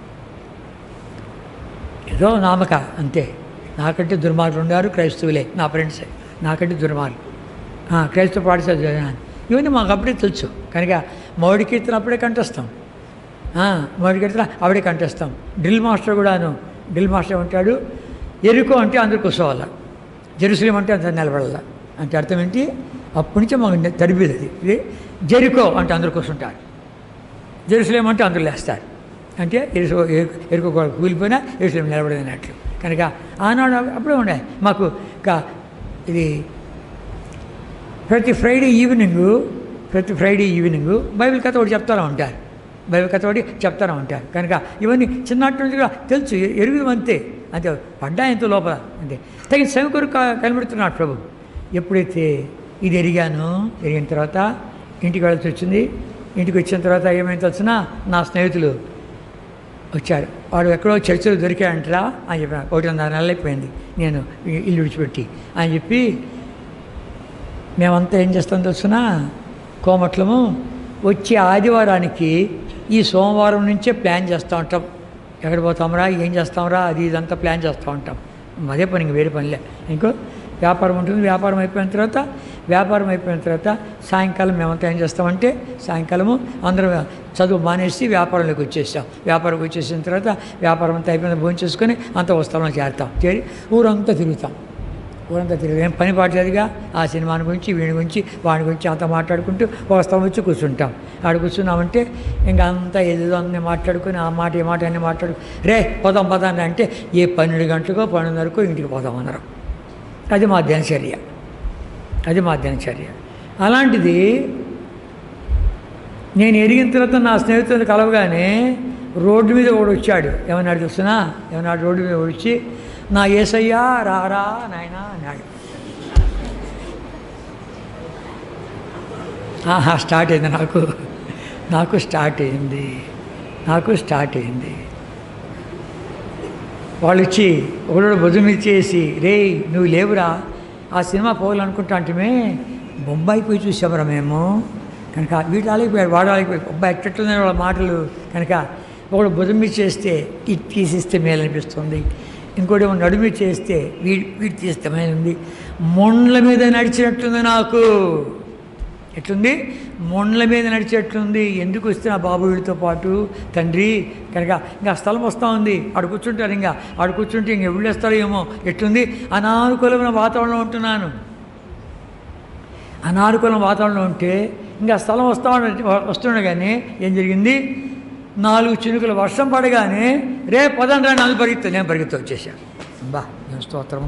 ఏదో నామక అంతే నాకంటే దుర్మార్గులు ఉన్నారు క్రైస్తవులే నా ఫ్రెండ్సే నాకంటే దుర్మార్గులు ఆ, క్రైస్తవ పాఠశాల చదివాను ఇవన్నీ మాకు అప్పుడే తెలుసు కనుక మౌడి కీర్తన అప్పుడే కంటేస్తాం ఆ, మౌడి కీర్తన అప్పుడే కంటేస్తాం డ్రిల్ మాస్టర్ కూడాను డ్రిల్ మాస్టర్ ఉంటాడు ఎరుకో అంటే అందరు కూర్చోవాల జెరూసలేం అంటే అంత నిలబడాల అంటే అర్థం ఏంటి అప్పటి నుంచి మాకు తరిబేది అది ఇది జెరికో అంటే అందరు కూర్చుంటారు జెరూసలేం అంటే అందరూ లేస్తారు అంటే ఎరుసో ఎరుకో కూలిపోయినా ఎరుసలేం నిలబడదన్నట్లు కనుక ఆనాడు అప్పుడే ఉన్నాయి మాకు కా- ఇది ప్రతి ఫ్రైడే ఈవినింగ్ ప్రతి ఫ్రైడే ఈవినింగ్ బైబిల్ కథ ఒకటి చెప్తారా ఉంటారు బైబిల్ కథ ఒకటి చెప్తారా ఉంటారు కనుక ఇవన్నీ చిన్నటి నుంచి కూడా తెలుసు ఎరుగుదు అంతే అంతే పడ్డా ఎంతో లోపల అంతే తగిన సమయ కొరకు క- కనబడుతున్నాడు ప్రభు ఎప్పుడైతే ఇది ఎరిగాను ఎరిగిన తర్వాత ఇంటికి వెళ్ళాల్సి వచ్చింది ఇంటికి వచ్చిన తర్వాత ఏమైంది తెలిసిన నా స్నేహితులు వచ్చారు వాడు ఎక్కడో చర్చలు దొరికాడంటరా అని చెప్పిన ఒకటిన్నర నెలలు అయిపోయింది నేను ఈ- ఇల్లు విడిచిపెట్టి అని చెప్పి మేమంతా ఏం చేస్తాం తెలుసిన కోమట్లము వచ్చే ఆదివారానికి ఈ సోమవారం నుంచే ప్లాన్ చేస్తూ ఉంటాం ఎక్కడ పోతాంరా ఏం చేస్తాంరా అది ఇదంతా ప్లాన్ చేస్తూ ఉంటాం అదే పని ఇంక వేరే పనిలే ఇంకో వ్యాపారం ఉంటుంది వ్యాపారం అయిపోయిన తర్వాత వ్యాపారం అయిపోయిన తర్వాత సాయంకాలం మేమంతా ఏం చేస్తామంటే సాయంకాలము అందరం చదువు మానేసి వ్యాపారంలోకి వచ్చేసాం వ్యాపారంకి వచ్చేసిన తర్వాత వ్యాపారం అంతా అయిపోయిన భోజనం చేసుకొని అంతా వస్తామని చేరుతాం చేరి ఊరంతా తిరుగుతాం ఊరంతా తిరిగి ఏం పని పాటలేదుగా ఆ సినిమాని గురించి వీడి గురించి వాడి గురించి అంతా మాట్లాడుకుంటూ వస్తాం వచ్చి కూర్చుంటాం ఆడ కూర్చున్నామంటే ఇంకా అంతా ఏదో అన్నీ మాట్లాడుకుని ఆ మాట ఈ మాట అన్నీ మాట్లాడు రే పోదాం పదాన్ని అంటే ఏ పన్నెండు గంటలకో పన్నెండున్నరకో ఇంటికి పోదాం అన్నారు అది మా దినచర్య అది మా దినచర్య అలాంటిది నేను ఎరిగిన తర్వాత నా స్నేహితులు కలవగానే రోడ్డు మీద ఒకడు వచ్చాడు ఏమన్నాడు చూస్తున్నా ఏమన్నాడు రోడ్డు మీద ఒకడు వచ్చి నా ఏసయ్యా రారా నాయనా అన్నాడు ఆహా స్టార్ట్ అయింది నాకు నాకు స్టార్ట్ అయింది నాకు స్టార్ట్ అయింది వాళ్ళు వచ్చి ఒకడు భుజం ఇచ్చేసి రే నువ్వు లేవురా ఆ సినిమా పోవాలనుకుంటా అంటే బొంబాయి పోయి చూసామరా మేము కనుక వీటి ఆలైపోయాడు వాడు ఆలైపోయాడు అబ్బాయి ఎట్టట్లున్నాయి వాళ్ళ మాటలు కనుక ఒకడు భుజం చేస్తే ఇది తీసిస్తే మేలు అనిపిస్తుంది ఇంకోటి ఏమో నడుమి చేస్తే వీడి వీడి తీస్తే మేలు ఉంది మొండ్ల మీద నడిచినట్టుంది నాకు ఎట్లుంది మొండ్ల మీద నడిచేట్లుంది ఎందుకు వస్తే నా బాబు వీడితో పాటు తండ్రి కనుక ఇంకా స్థలం వస్తూ ఉంది ఆడు కూర్చుంటారు ఇంకా ఆడు కూర్చుంటే ఇంక వెళ్ళేస్తారో ఏమో ఎట్లుంది అనానుకూలమైన వాతావరణంలో ఉంటున్నాను అనానుకూలమైన వాతావరణంలో ఉంటే ఇంకా స్థలం వస్తా వస్తుండగానే ఏం జరిగింది నాలుగు చినుకుల వర్షం పడగానే రే పదండి రా నాలుగు పరిగెత్తా నేను పరిగెత్తా వచ్చేసాను బా నేను స్తోత్రం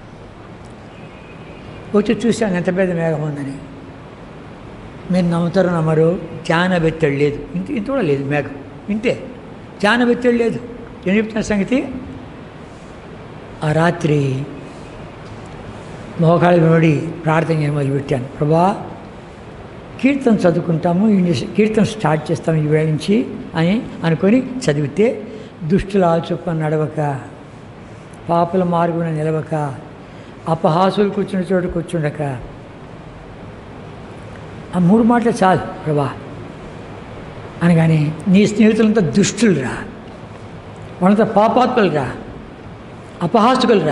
వచ్చి చూశాను ఎంత పెద్ద మేఘం ఉందని మీరు నమ్ముతారో నమ్మరు జాన బెత్తడు లేదు ఇంత ఇంత కూడా లేదు మేఘం ఇంతే జాన బెత్తడు లేదు ఏం చెప్తున్న సంగతి ఆ రాత్రి మోకాళ్ళ వెంబడి ప్రార్థన చేయడం మొదలుపెట్టాను ప్రభా కీర్తన చదువుకుంటాము ఇంగ్లీష్ కీర్తన స్టార్ట్ చేస్తాము ఈ వేళ నుంచి అని అనుకొని చదివితే దుష్టుల ఆచొప్పున నడవక పాపల మార్గున నిలవక అపహాసులు కూర్చున్న చోట కూర్చుండక ఆ మూడు మాటలు చాలు ప్రభా అనగానే నీ స్నేహితులంతా దుష్టులురా వాళ్ళంతా పాపాత్ములురా అపహాసుకులురా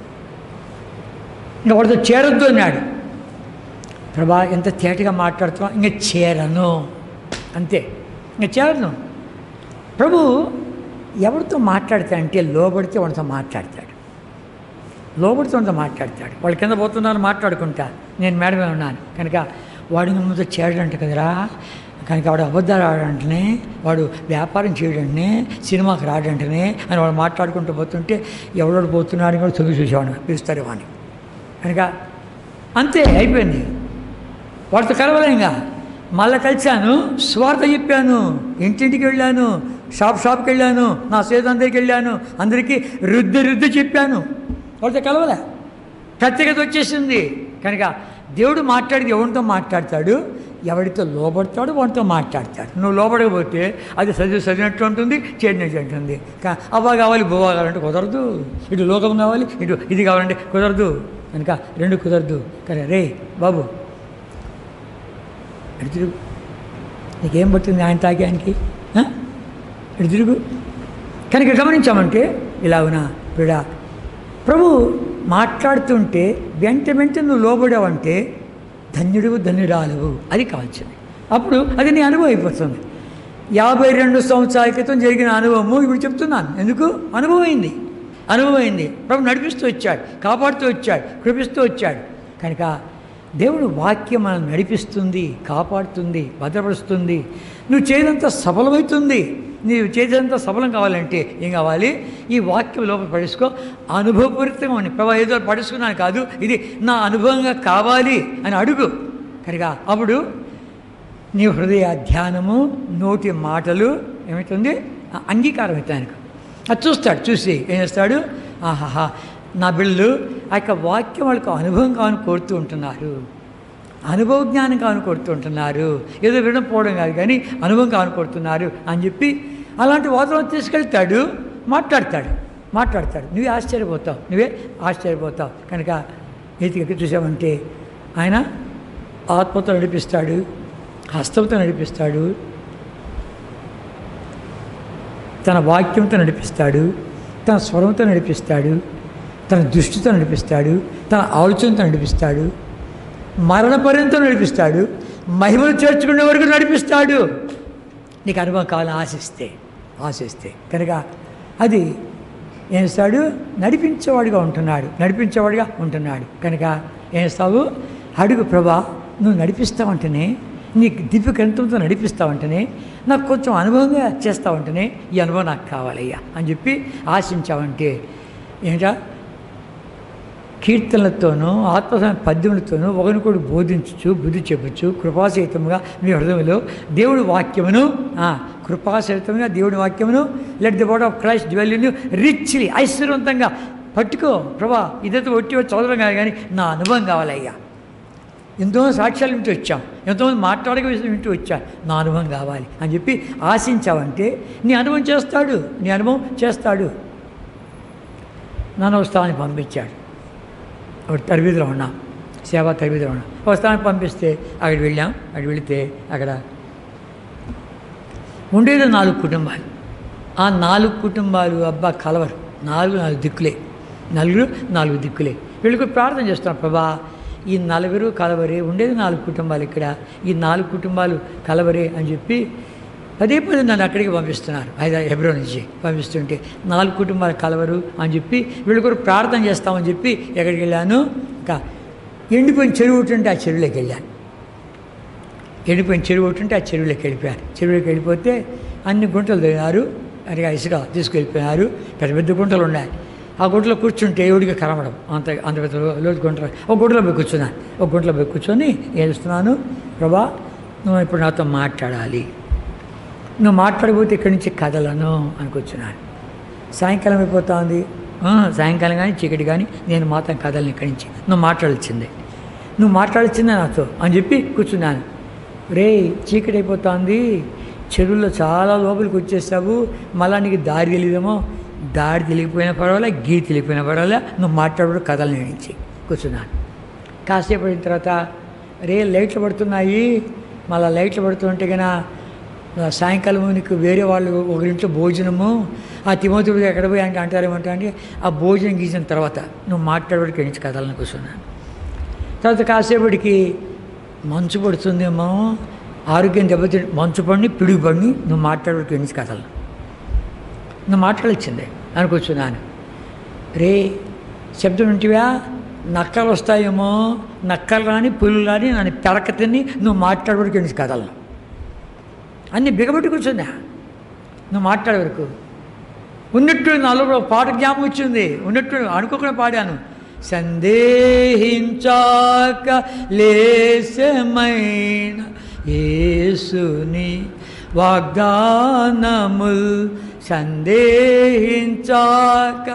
ఇంకా వాడితో చేరొద్దు అన్నాడు ప్రభా ఎంత తేటగా మాట్లాడుతున్నాం ఇంకా చేరను అంతే ఇంకా చేరను ప్రభు ఎవరితో మాట్లాడతాడు అంటే లోబడితే వాడితో మాట్లాడతాడు లోబడితే వాడితో మాట్లాడతాడు వాళ్ళ కింద పోతున్నారు మాట్లాడుకుంటా నేను మేడమే ఉన్నాను కనుక వాడి ముందు చేయడంట కదరా కనుక వాడు అబద్ధాలు ఆడంటనే వాడు వ్యాపారం చేయడంటనే సినిమాకి రాడంటనే అని వాడు మాట్లాడుకుంటూ పోతుంటే ఎవడోడు పోతున్నాడని కూడా తొంగి చూసేవాడు పిలుస్తారు వాడిని కనుక అంతే అయిపోయింది వాడితో కలవలేంగా మళ్ళీ కలిశాను స్వార్థ చెప్పాను ఇంటింటికి వెళ్ళాను షాప్ షాప్కి వెళ్ళాను నా సేతు అందరికి వెళ్ళాను అందరికీ రుద్ది రుద్ది చెప్పాను వాళ్ళతో కలవలే ప్రత్యేకత వచ్చేసింది కనుక దేవుడు మాట్లాడితే ఎవరితో మాట్లాడతాడు ఎవరితో లోబడతాడు వాడితో మాట్లాడతాడు నువ్వు లోబడకపోతే అది చదివి చదివినట్టు ఉంటుంది చేడినట్టు ఉంటుంది కా- అవ్వ కావాలి బువ్వ కావాలంటే కుదరదు ఇటు లోకం కావాలి ఇటు ఇది కావాలంటే కుదరదు కనుక రెండు కుదరదు కానీ రే బాబు ఇటు తిరుగు నీకేం పట్టింది ఆయన తాగానికి ఆ? ఇటు తిరుగు కనుక గమనించామంటే ఇలా ఉన్నా పిడా ప్రభు మాట్లాడుతుంటే వెంట వెంట నువ్వు లోబడావంటే ధన్యుడు ధన్యురాలువు అది కావాల్సింది అప్పుడు అది నీ అనుభవం అయిపోతుంది యాభై రెండు సంవత్సరాల క్రితం జరిగిన అనుభవము ఇప్పుడు చెప్తున్నాను ఎందుకు అనుభవం అయింది అనుభవం అయింది ప్రభు నడిపిస్తూ వచ్చాడు కాపాడుతూ వచ్చాడు కృపిస్తూ వచ్చాడు కనుక దేవుడు వాక్యం మనం నడిపిస్తుంది కాపాడుతుంది భద్రపరుస్తుంది నువ్వు చేయదంతా సఫలమవుతుంది నీవు చేసేంత సఫలం కావాలంటే ఏం కావాలి ఈ వాక్యం లోపల పడేసుకో అనుభవపూరితంగా ఉంది ప్రభా ఏదో పడుచుకున్నాను కాదు ఇది నా అనుభవంగా కావాలి అని అడుగు కనుక అప్పుడు నీ హృదయ ధ్యానము నోటి మాటలు ఏమవుతుంది ఆ అంగీకారం అవుతానికి అది చూస్తాడు చూసి ఏం చేస్తాడు ఆహాహా నా బిళ్ళు ఆ యొక్క వాక్యం వాళ్ళకు అనుభవం కావాలని కోరుతూ ఉంటున్నారు అనుభవ జ్ఞానం కావాలని కోరుతూ ఉంటున్నారు ఏదో వినడం పోవడం కాదు కానీ అనుభవం కావాలని కోరుతున్నారు అని చెప్పి అలాంటి వాతావరణం తీసుకెళ్తాడు మాట్లాడతాడు మాట్లాడతాడు నువ్వే ఆశ్చర్యపోతావు నువ్వే ఆశ్చర్యపోతావు కనుక నీతికి చూసామంటే ఆయన ఆత్మతో నడిపిస్తాడు హస్తంతో నడిపిస్తాడు తన వాక్యంతో నడిపిస్తాడు తన స్వరంతో నడిపిస్తాడు తన దృష్టితో నడిపిస్తాడు తన ఆలోచనతో నడిపిస్తాడు మరణ పర్యంతం నడిపిస్తాడు మహిమను చేర్చుకునే వరకు నడిపిస్తాడు నీకు అనుభవం కావాలని ఆశిస్తే ఆశిస్తే కనుక అది ఏం చేస్తాడు నడిపించేవాడిగా ఉంటున్నాడు నడిపించేవాడిగా ఉంటున్నాడు కనుక ఏం చేస్తావు అడుగు ప్రభా నువ్వు నడిపిస్తావంటేనే నీకు దివ్య గ్రంథంతో నడిపిస్తావంటేనే నాకు కొంచెం అనుభవంగా చేస్తావంటేనే ఈ అనుభవం నాకు కావాలయ్యా అని చెప్పి ఆశించావంటే ఏంటా కీర్తనలతోనూ ఆత్మ పద్యములతోనూ ఒకరికొకడు బోధించచ్చు బుద్ధి చెప్పచ్చు కృపాసహితంగా మీ హృదయంలో దేవుడి వాక్యమును ఆ, కృపాసహితంగా దేవుడి వాక్యమును let the word of Christ dwell richly ఐశ్వర్యవంతంగా పట్టుకో ప్రభా ఇదైతే ఒట్టి వచ్చి చదవడం కాదు కానీ నా అనుభవం కావాలయ్యా ఎంతోమంది సాక్ష్యాలు వింటూ వచ్చాం ఎంతోమంది మాట్లాడక విషయం వింటూ వచ్చాం నా అనుభవం కావాలి అని చెప్పి ఆశించావంటే నీ అనుభవం చేస్తాడు నీ అనుభవం చేస్తాడు నన్ను వస్తామని పంపించాడు ఒక తరబీదులో ఉన్నాం సేవా తరబీదులో ఉన్నాం వస్తామని పంపిస్తే అక్కడికి వెళ్ళాం అక్కడికి వెళితే అక్కడ ఉండేది నాలుగు కుటుంబాలు ఆ నాలుగు కుటుంబాలు అబ్బా కలవరు నాలుగు నాలుగు దిక్కులే నలుగురు నాలుగు దిక్కులే వీళ్ళకి ప్రార్థన చేస్తున్నాం ప్రభా ఈ నలుగురు కలవరే ఉండేది నాలుగు కుటుంబాలు ఇక్కడ ఈ నాలుగు కుటుంబాలు కలవరే అని చెప్పి పదే పదే నన్ను అక్కడికి పంపిస్తున్నారు ఐదు ఎబ్రో నుంచి పంపిస్తుంటే నాలుగు కుటుంబాలు కలవరు అని చెప్పి వీళ్ళ కొరకు ప్రార్థన చేస్తామని చెప్పి ఎక్కడికి వెళ్ళాను ఇంకా ఎండిపోయిన చెరువు ఒకటి ఉంటే ఆ చెరువులోకి వెళ్ళాను ఎండిపోయిన చెరువు ఒకటి ఉంటే ఆ చెరువులోకి వెళ్ళిపోయారు చెరువులోకి వెళ్ళిపోతే అన్ని గుంటలు తిన్నారు అది ఇసుక తీసుకెళ్ళిపోయినారు పెద్ద పెద్ద గుంటలు ఉన్నాయి ఆ గుంటలో కూర్చుంటే ఎవడికి కనబడం అంత అంత పెద్ద లో- లోతు గుంటలు ఒక గుంటలో పోయి కూర్చున్నాను ఒక గుంటలో పోయి కూర్చొని ఏం చేస్తున్నాను ప్రభా నువ్వు ఇప్పుడు నాతో మాట్లాడాలి నువ్వు మాట్లాడకపోతే ఇక్కడి నుంచి కదలను అని కూర్చున్నాను సాయంకాలం అయిపోతుంది ఆ, సాయంకాలం కానీ చీకటి కానీ నేను మాత్రం కదలను ఇక్కడి నుంచి నువ్వు మాట్లాడాల్సిందే నువ్వు మాట్లాడాల్సిందే నాతో అని చెప్పి కూర్చున్నాను రే చీకటి అయిపోతుంది చెరువులో చాలా లోపలికి వచ్చేసావు మళ్ళా నీకు దారి తెలియదేమో దారి తెలియకపోయినా పర్వాలే గీ తెలియకపోయినా పర్వాలే నువ్వు మాట్లాడు కథలు నుంచి కూర్చున్నాను కాసేపు అయిన తర్వాత రే లైట్లు పడుతున్నాయి మళ్ళీ లైట్లు పడుతుంటే కన్నా సాయంకాలం నీకు వేరే వాళ్ళు ఒకరింట్లో భోజనము ఆ తిమోతి ఎక్కడ పోయి అంటే అంటారేమంటా అంటే ఆ భోజనం గీసిన తర్వాత నువ్వు మాట్లాడబడికి నుంచి కథలను కూర్చున్నాను తర్వాత కాసేపటికి మంచు పడుతుందేమో ఆరోగ్యం దెబ్బతి మంచు పడిని పిడుగు పడిని నువ్వు మాట్లాడబడికి నుంచి కథలు నువ్వు మాట్లాడొచ్చింది అని కూర్చున్నాను రే శబ్దం ఉంటివా నక్కలు వస్తాయేమో నక్కలు రాని పులులు రాని నన్ను పెరక తిని నువ్వు మాట్లాడబడికి నుంచి కథలను అన్నీ బిగబెట్టి కూర్చున్నా నువ్వు మాట్లాడే వరకు ఉన్నట్టు నాలో ఒక పాట జ్ఞాపకం వచ్చింది ఉన్నట్టు అనుకోకుండా పాడాను సందేహించాక లేసమైన యేసుని వాగ్దానముల్ సందేహించాక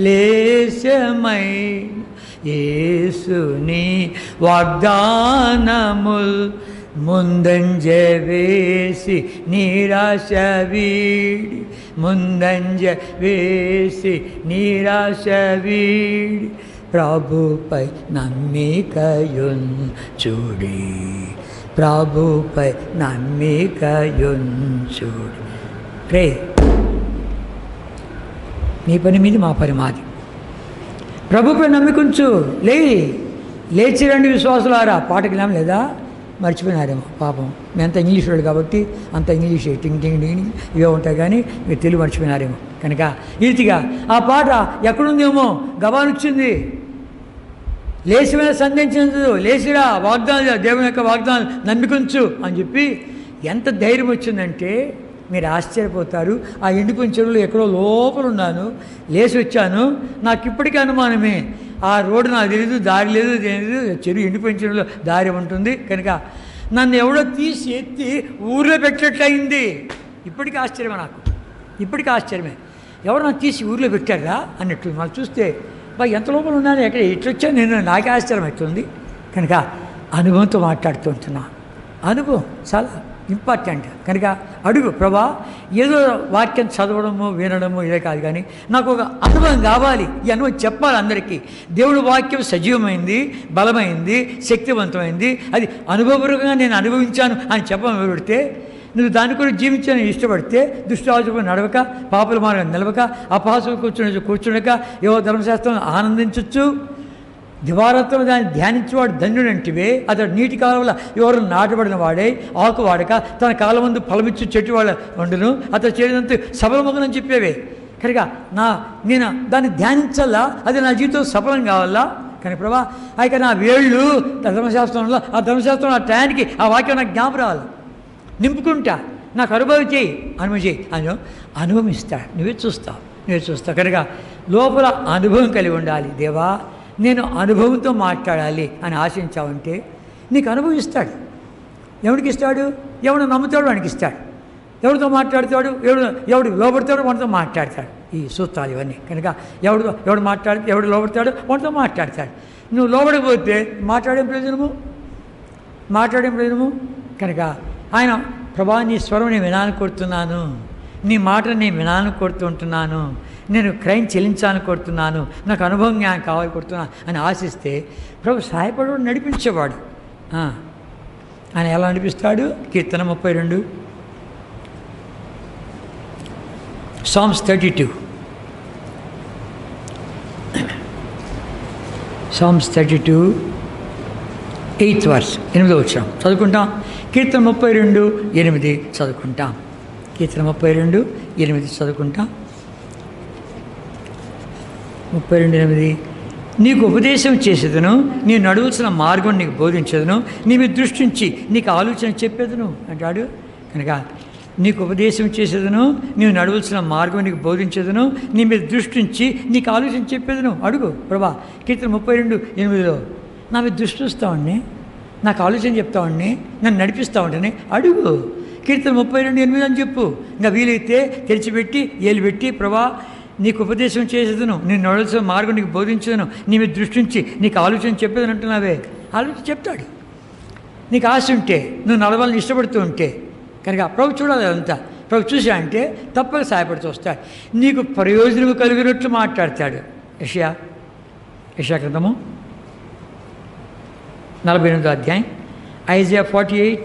లేసమైన యేసుని వాగ్దానముల్ ముందంజ వేసి నిరాశ వీడి ముందంజ వేసి నిరాశ వీడి ప్రభుపై నమ్మికయున్ చూడి ప్రభుపై నమ్మికయున్ చూడి రే నీ పని మీద మా పని మాది ప్రభుపై నమ్మికుంచు లే లేచి రండి విశ్వాసులారా పాట జ్ఞానం లేదా మర్చిపోయినారేమో పాపం మేము అంత ఇంగ్లీష్ వాళ్ళు కాబట్టి అంత ఇంగ్లీష్ టింగ్ టింగ్ టింగ్ ఇవే ఉంటాయి కానీ మీరు తెలుగు మర్చిపోయినారేమో కనుక ఈ రీతిగా ఆ పాట ఎక్కడుందేమో గబానిచ్చింది లేచి మీద సంధించదు లేచిరా వాగ్దానాలు దేవుని యొక్క వాగ్దానాలు నమ్మికుంచు అని చెప్పి ఎంత ధైర్యం వచ్చిందంటే మీరు ఆశ్చర్యపోతారు ఆ ఎండిపోయిన చెరువులో ఎక్కడో లోపల ఉన్నాను లేచి వచ్చాను నాకు ఇప్పటికీ అనుమానమే ఆ రోడ్డు నాకు తెలియదు దారి లేదు తెలియదు చెరువు ఎండిపోయిన చెరువులో దారి ఉంటుంది కనుక నన్ను ఎవడో తీసి ఎత్తి ఊర్లో పెట్టినట్లయింది ఇప్పటికీ ఆశ్చర్యమే నాకు ఇప్పటికీ ఆశ్చర్యమే ఎవరు నాకు తీసి ఊర్లో పెట్టారా అన్నట్లు నాకు చూస్తే బా ఎంత లోపల ఉన్నాను ఎక్కడ ఇట్లొచ్చాను నేను నాకే ఆశ్చర్యం అవుతుంది కనుక అనుభవంతో మాట్లాడుతుంటున్నా అనుభవం చాలా ఇంపార్టెంట్ కనుక అడుగు ప్రభా ఏదో వాక్యం చదవడము వినడము ఇదే కాదు కానీ నాకు ఒక అనుభవం కావాలి ఈ అనుభవం చెప్పాలి అందరికీ దేవుడి వాక్యం సజీవమైంది బలమైంది శక్తివంతమైంది అది అనుభవపూర్వకంగా నేను అనుభవించాను అని చెప్పడం పెడితే నువ్వు దాని కూడా జీవించాలని ఇష్టపడితే దుష్టాచుకు నడవక పాపల మార్గం నిలవక అపహాసు కూర్చుని కూర్చునక ఏవో ధర్మశాస్త్రం ఆనందించవచ్చు దివారత్వం దాన్ని ధ్యానించేవాడు ధన్యుడంటివే అతడు నీటి కాలంలో ఎవరు నాటబడిన వాడే ఆకు వాడక తన కాలం ముందు ఫలమిచ్చు చెట్టు వాళ్ళ వండును అతడు చేయడంతో సఫలమగనని చెప్పేవే కనుక నా నేను దాన్ని ధ్యానించాలా అది నా జీవితం సఫలం కావాలా కానీ ప్రభా అయితే నా వేళ్ళు నా ధర్మశాస్త్రంలో ఆ ధర్మశాస్త్రం ఆ టయానికి ఆ వాక్యం నాకు జ్ఞాపకం రావాలి నింపుకుంటా నాకు అనుభవం చేయి అనుభవం చేయి అని అనుభవిస్తా నువ్వే చూస్తావు నువ్వే చూస్తావు కనుక లోపల అనుభవం కలిగి ఉండాలి దేవా నేను అనుభవంతో మాట్లాడాలి అని ఆశించావంటే నీకు అనుభవిస్తాడు ఎవడికి ఇస్తాడు ఎవడు నమ్ముతాడు వాడికి ఇస్తాడు ఎవరితో మాట్లాడతాడు ఎవడు ఎవడు లోపడతాడు వాడితో మాట్లాడతాడు ఈ సూత్రాలు ఇవన్నీ కనుక ఎవడు ఎవడు మాట్లాడితే ఎవడు లోపడతాడు వాడితో మాట్లాడతాడు నువ్వు లోపడకపోతే మాట్లాడే ప్రయోజనము మాట్లాడే ప్రయోజనము కనుక ఆయన ప్రభా నీ స్వరం నేను వినాలని కోరుతున్నాను నీ మాట నేను వినాలని కోరుతుంటున్నాను నేను క్రైమ్ చెల్లించాలని కోరుతున్నాను నాకు అనుభవం జ్ఞానం కావాలి కోరుతున్నాను అని ఆశిస్తే ప్రభు సహాయపడు నడిపించేవాడు ఆ. ఆయన ఎలా నడిపిస్తాడు కీర్తన ముప్పై రెండు psalms thirty two psalms thirty two eighth verse ఎనిమిదో వచ్చాం చదువుకుంటాం కీర్తన ముప్పై రెండు ఎనిమిది చదువుకుంటాం కీర్తన ముప్పై రెండు ఎనిమిది చదువుకుంటాం ముప్పై రెండు ఎనిమిది నీకు ఉపదేశం చేసేదను నీ నడవలసిన మార్గం నీకు బోధించదును నీ మీద దృష్టించి నీకు ఆలోచన చెప్పేదను అంటాడు కనుక నీకు ఉపదేశం చేసేదను నీవు నడవలసిన మార్గం నీకు బోధించేదను నీ మీద దృష్టించి నీకు ఆలోచన చెప్పేదను అడుగు ప్రభా కీర్తన ముప్పై రెండు ఎనిమిదిలో నా మీద దృష్టి వస్తామండి నాకు ఆలోచన చెప్తామండి నన్ను నడిపిస్తా ఉంటాను అడుగు కీర్తన ముప్పై రెండు ఎనిమిది అని చెప్పు ఇంకా వీలైతే తెరిచిపెట్టి ఏలు పెట్టి ప్రభా నీకు ఉపదేశం చేసేదను నేను నడవలసిన మార్గం నీకు బోధించదును నీ మీద దృష్టించి నీకు ఆలోచన చెప్పేదని అంటున్నావే ఆలోచన చెప్తాడు నీకు ఆశ ఉంటే నువ్వు నడవాలని ఇష్టపడుతూ ఉంటే కనుక ప్రభు చూడాలి అదంతా ప్రభు చూసా అంటే తప్పక సహాయపడుతూ వస్తాడు నీకు ప్రయోజనం కలిగినట్లు మాట్లాడతాడు యషయా యషయా క్రితము నలభై ఎనిమిదో అధ్యాయం Isaiah forty eight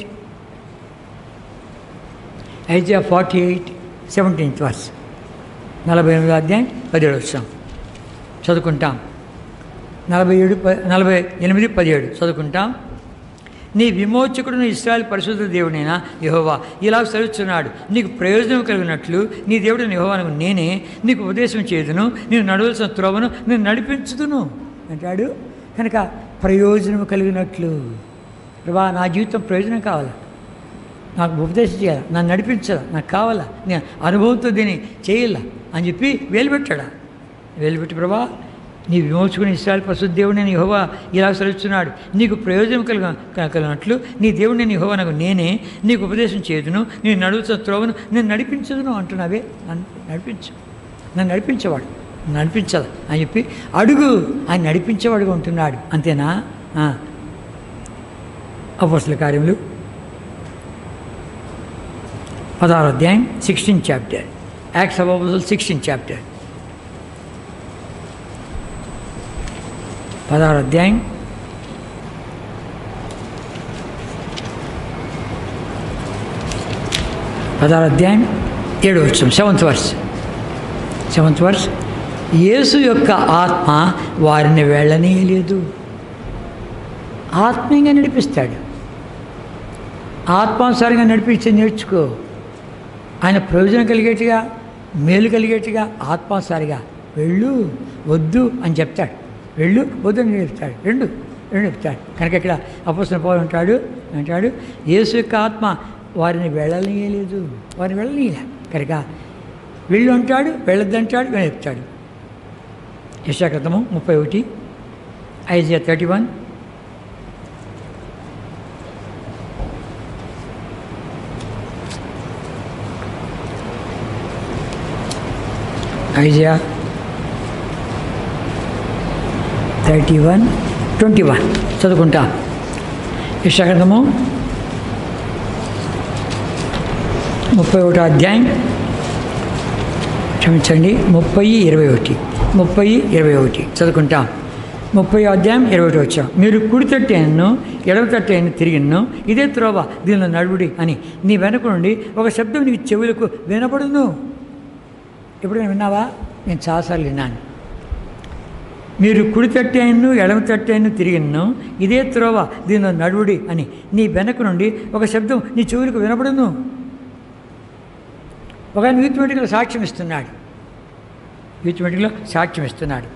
Isaiah forty eight seventeenth verse నలభై ఎనిమిదో అధ్యాయం పదిహేడు వచ్చాం చదువుకుంటాం నలభై ఏడు ప నలభై ఎనిమిది పదిహేడు చదువుకుంటాం నీ విమోచకుడు ఇస్రాయల్ పరిశుద్ధ దేవుడైనా యహోవా ఇలా సెలుచున్నాడు నీకు ప్రయోజనం కలిగినట్లు నీ దేవుడు యహోవాను నేనే నీకు ఉపదేశం చేయదును నేను నడవలసిన త్రోవను నేను నడిపించుదును అంటాడు కనుక ప్రయోజనం కలిగినట్లు ప్రభా నా జీవితం ప్రయోజనం కావాలా నాకు ఉపదేశం చేయాలి నన్ను నడిపించాలా నాకు కావాలా నేను అనుభవంతో దీన్ని చేయాలా అని చెప్పి వేలు పెట్టాడా వేలు పెట్టి ప్రభా నీ విమోచుకుని ఇస్రాయల్ ప్రస్తుత దేవుడు నేను యహోవా ఇలా సెలవుస్తున్నాడు నీకు ప్రయోజనం కలిగ కలిగినట్లు నీ దేవుడు నేను యహోవా నాకు నేనే నీకు ఉపదేశం చేయదును నేను నడుచున్న త్రోవను నేను నడిపించదును అంటున్నావే నన్ను నడిపించు నన్ను నడిపించేవాడు నడిపించాలి అని చెప్పి అడుగు ఆయన నడిపించేవాడుగా ఉంటున్నాడు అంతేనా అపోసల కార్యములు పదహారు అధ్యాయం sixteen chapter Acts of apostle sixteen chapter పదహారు అధ్యాయం పదహారు అధ్యాయం ఏడు వచ్చాం సెవెంత్ వర్స్ సెవెంత్ వర్స్ యేసు యొక్క ఆత్మ వారిని వెళ్ళనీయలేదు ఆత్మీయంగా నడిపిస్తాడు ఆత్మానుసారంగా నడిపించి నేర్చుకో ఆయన ప్రయోజనం కలిగేట్టుగా మేలు కలిగేట్టుగా ఆత్మానుసారిగా వెళ్ళు వద్దు అని చెప్తాడు వెళ్ళు వద్దు అని చెప్తాడు రెండు రెండు చెప్తాడు కనుక ఇక్కడ అపోసిన పౌరు అంటాడు అంటాడు యేసు యొక్క ఆత్మ వారిని వెళ్ళనీయలేదు వారిని వెళ్ళనీయలే కనుక వెళ్ళు అంటాడు వెళ్ళొద్దంటాడు అని చెప్తాడు యశాకృతము ముప్పై ఒకటి Isaiah thirty one Isaiah thirty one twenty one చదువుకుంటా యశాగ్రంథము ముప్పై ఒకటో అధ్యాయం క్షమించండి ముప్పై ఇరవై ఒకటి ముప్పై ఇరవై ఒకటి చదువుకుంటాం ముప్పై అధ్యాయం ఇరవై ఒకటి వచ్చాం మీరు కుడి తట్టేను ఎడవ తట్టేను తిరిగిను ఇదే త్రోవ దీనిలో నడువుడి అని నీ వెనక నుండి ఒక శబ్దం నీ చెవులకు వినపడును ఎప్పుడైనా విన్నావా నేను చాలాసార్లు విన్నాను మీరు కుడి తట్టేను ఎడమ తట్టేను తిరిగిను ఇదే త్రోవ దీనిలో నడువుడి అని నీ వెనక నుండి ఒక శబ్దం నీ చెవులకు వినపడును ఒక నూతిమెటికలు సాక్ష్యం ఇస్తున్నాడు యూత్ మీటింగ్లో సాక్ష్యం ఇస్తున్నాడు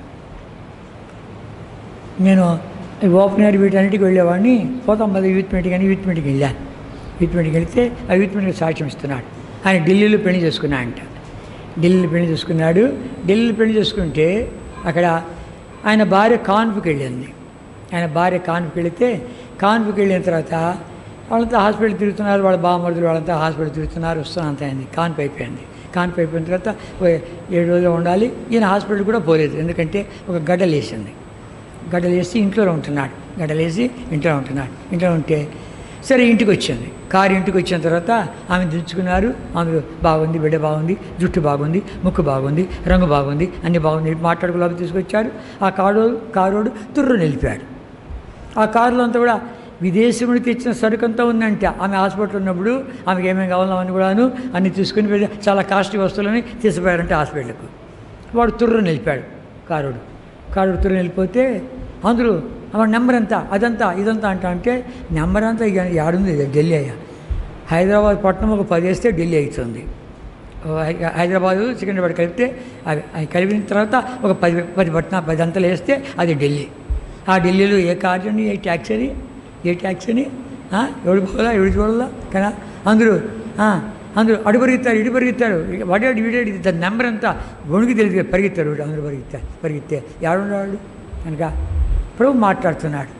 నేను ఈ ఓపెన్ ఎయిర్ వీటన్నిటికి వెళ్ళేవాడిని పోతాం పది యూత్ మీటింగ్ అని యూత్ మీటింగ్ వెళ్ళాను యూత్ మీటింగ్ వెళ్తే ఆ యూత్ మీటింగ్ సాక్ష్యం ఇస్తున్నాడు ఆయన ఢిల్లీలో పెళ్లి చేసుకున్నా అంట ఢిల్లీలో పెళ్లి చేసుకున్నాడు ఢిల్లీలో పెళ్లి చేసుకుంటే అక్కడ ఆయన భార్య కాన్పుకి వెళ్ళింది ఆయన భార్య కాన్పుకి వెళితే కాన్పుకి వెళ్ళిన తర్వాత వాళ్ళంతా హాస్పిటల్ తిరుగుతున్నారు వాళ్ళ బామ్మరుదులు వాళ్ళంతా హాస్పిటల్ తిరుగుతున్నారు వస్తున్నారు అంత అయింది కాన్పు అయిపోయింది కాన్పు అయిపోయిన తర్వాత ఓ ఏడు రోజులు ఉండాలి ఈయన హాస్పిటల్ కూడా పోలేదు ఎందుకంటే ఒక గడ్డ లేచింది గడ్డలేసి ఇంట్లో ఉంటున్నాడు గడ్డలేసి ఇంట్లో ఉంటున్నాడు ఇంట్లో ఉంటే సరే ఇంటికి వచ్చింది కారు ఇంటికి వచ్చిన తర్వాత ఆమె దించుకున్నారు ఆమె బాగుంది బిడ్డ బాగుంది జుట్టు బాగుంది ముక్కు బాగుంది రంగు బాగుంది అన్ని బాగుంది మాట్లాడుకులోకి తీసుకొచ్చాడు ఆ కారు కారోడు తుర్రు నిలిపాడు ఆ కారులో అంతా కూడా విదేశీ నుండి తెచ్చిన సరుకు అంతా ఉందంట ఆమె హాస్పిటల్ ఉన్నప్పుడు ఆమెకి ఏమేమి కావాలో అవన్నీ కూడాను అన్ని తీసుకుని వెళ్ళి చాలా కాస్ట్లీ వస్తువులని తీసుకుపోయారంటే హాస్పిటల్కు వాడు తుర్రు నిలిపాడు కారుడు కారుడు తుర్రు నిలిపోతే అందరూ ఆమె నెంబర్ ఎంత అదంతా ఇదంతా అంట అంటే నెంబర్ అంతా ఇక ఆడుంది ఇది ఢిల్లీ అయ్యా హైదరాబాద్ పట్టణం ఒక పది వేస్తే ఢిల్లీ అవుతుంది ఓ హై- హైదరాబాదు సికింద్రాబాద్ కలిపితే అవి అవి కలిపిన తర్వాత ఒక పది పది పట్టణ పది అంతలు వేస్తే అది ఢిల్లీ ఆ ఢిల్లీలో ఏ కార్ అని ఏ ట్యాక్సీ అని ఏ ట్యాక్సీ అని ఆ, ఎవడు పోవాలా ఎవడు చూడాలా కదా అందరూ ఆ, అందరూ అడు పరిగెత్తారు ఇటు పరిగెత్తారు వాడాడు వీడాడు ఇది దాని నెంబర్ అంతా వణుకు తెలియదు పరిగెత్తారు వీడు అందరూ పరిగెత్తారు పరిగెత్తే ఎవడున్నాడు కనుక ప్రభు మాట్లాడుతున్నాడు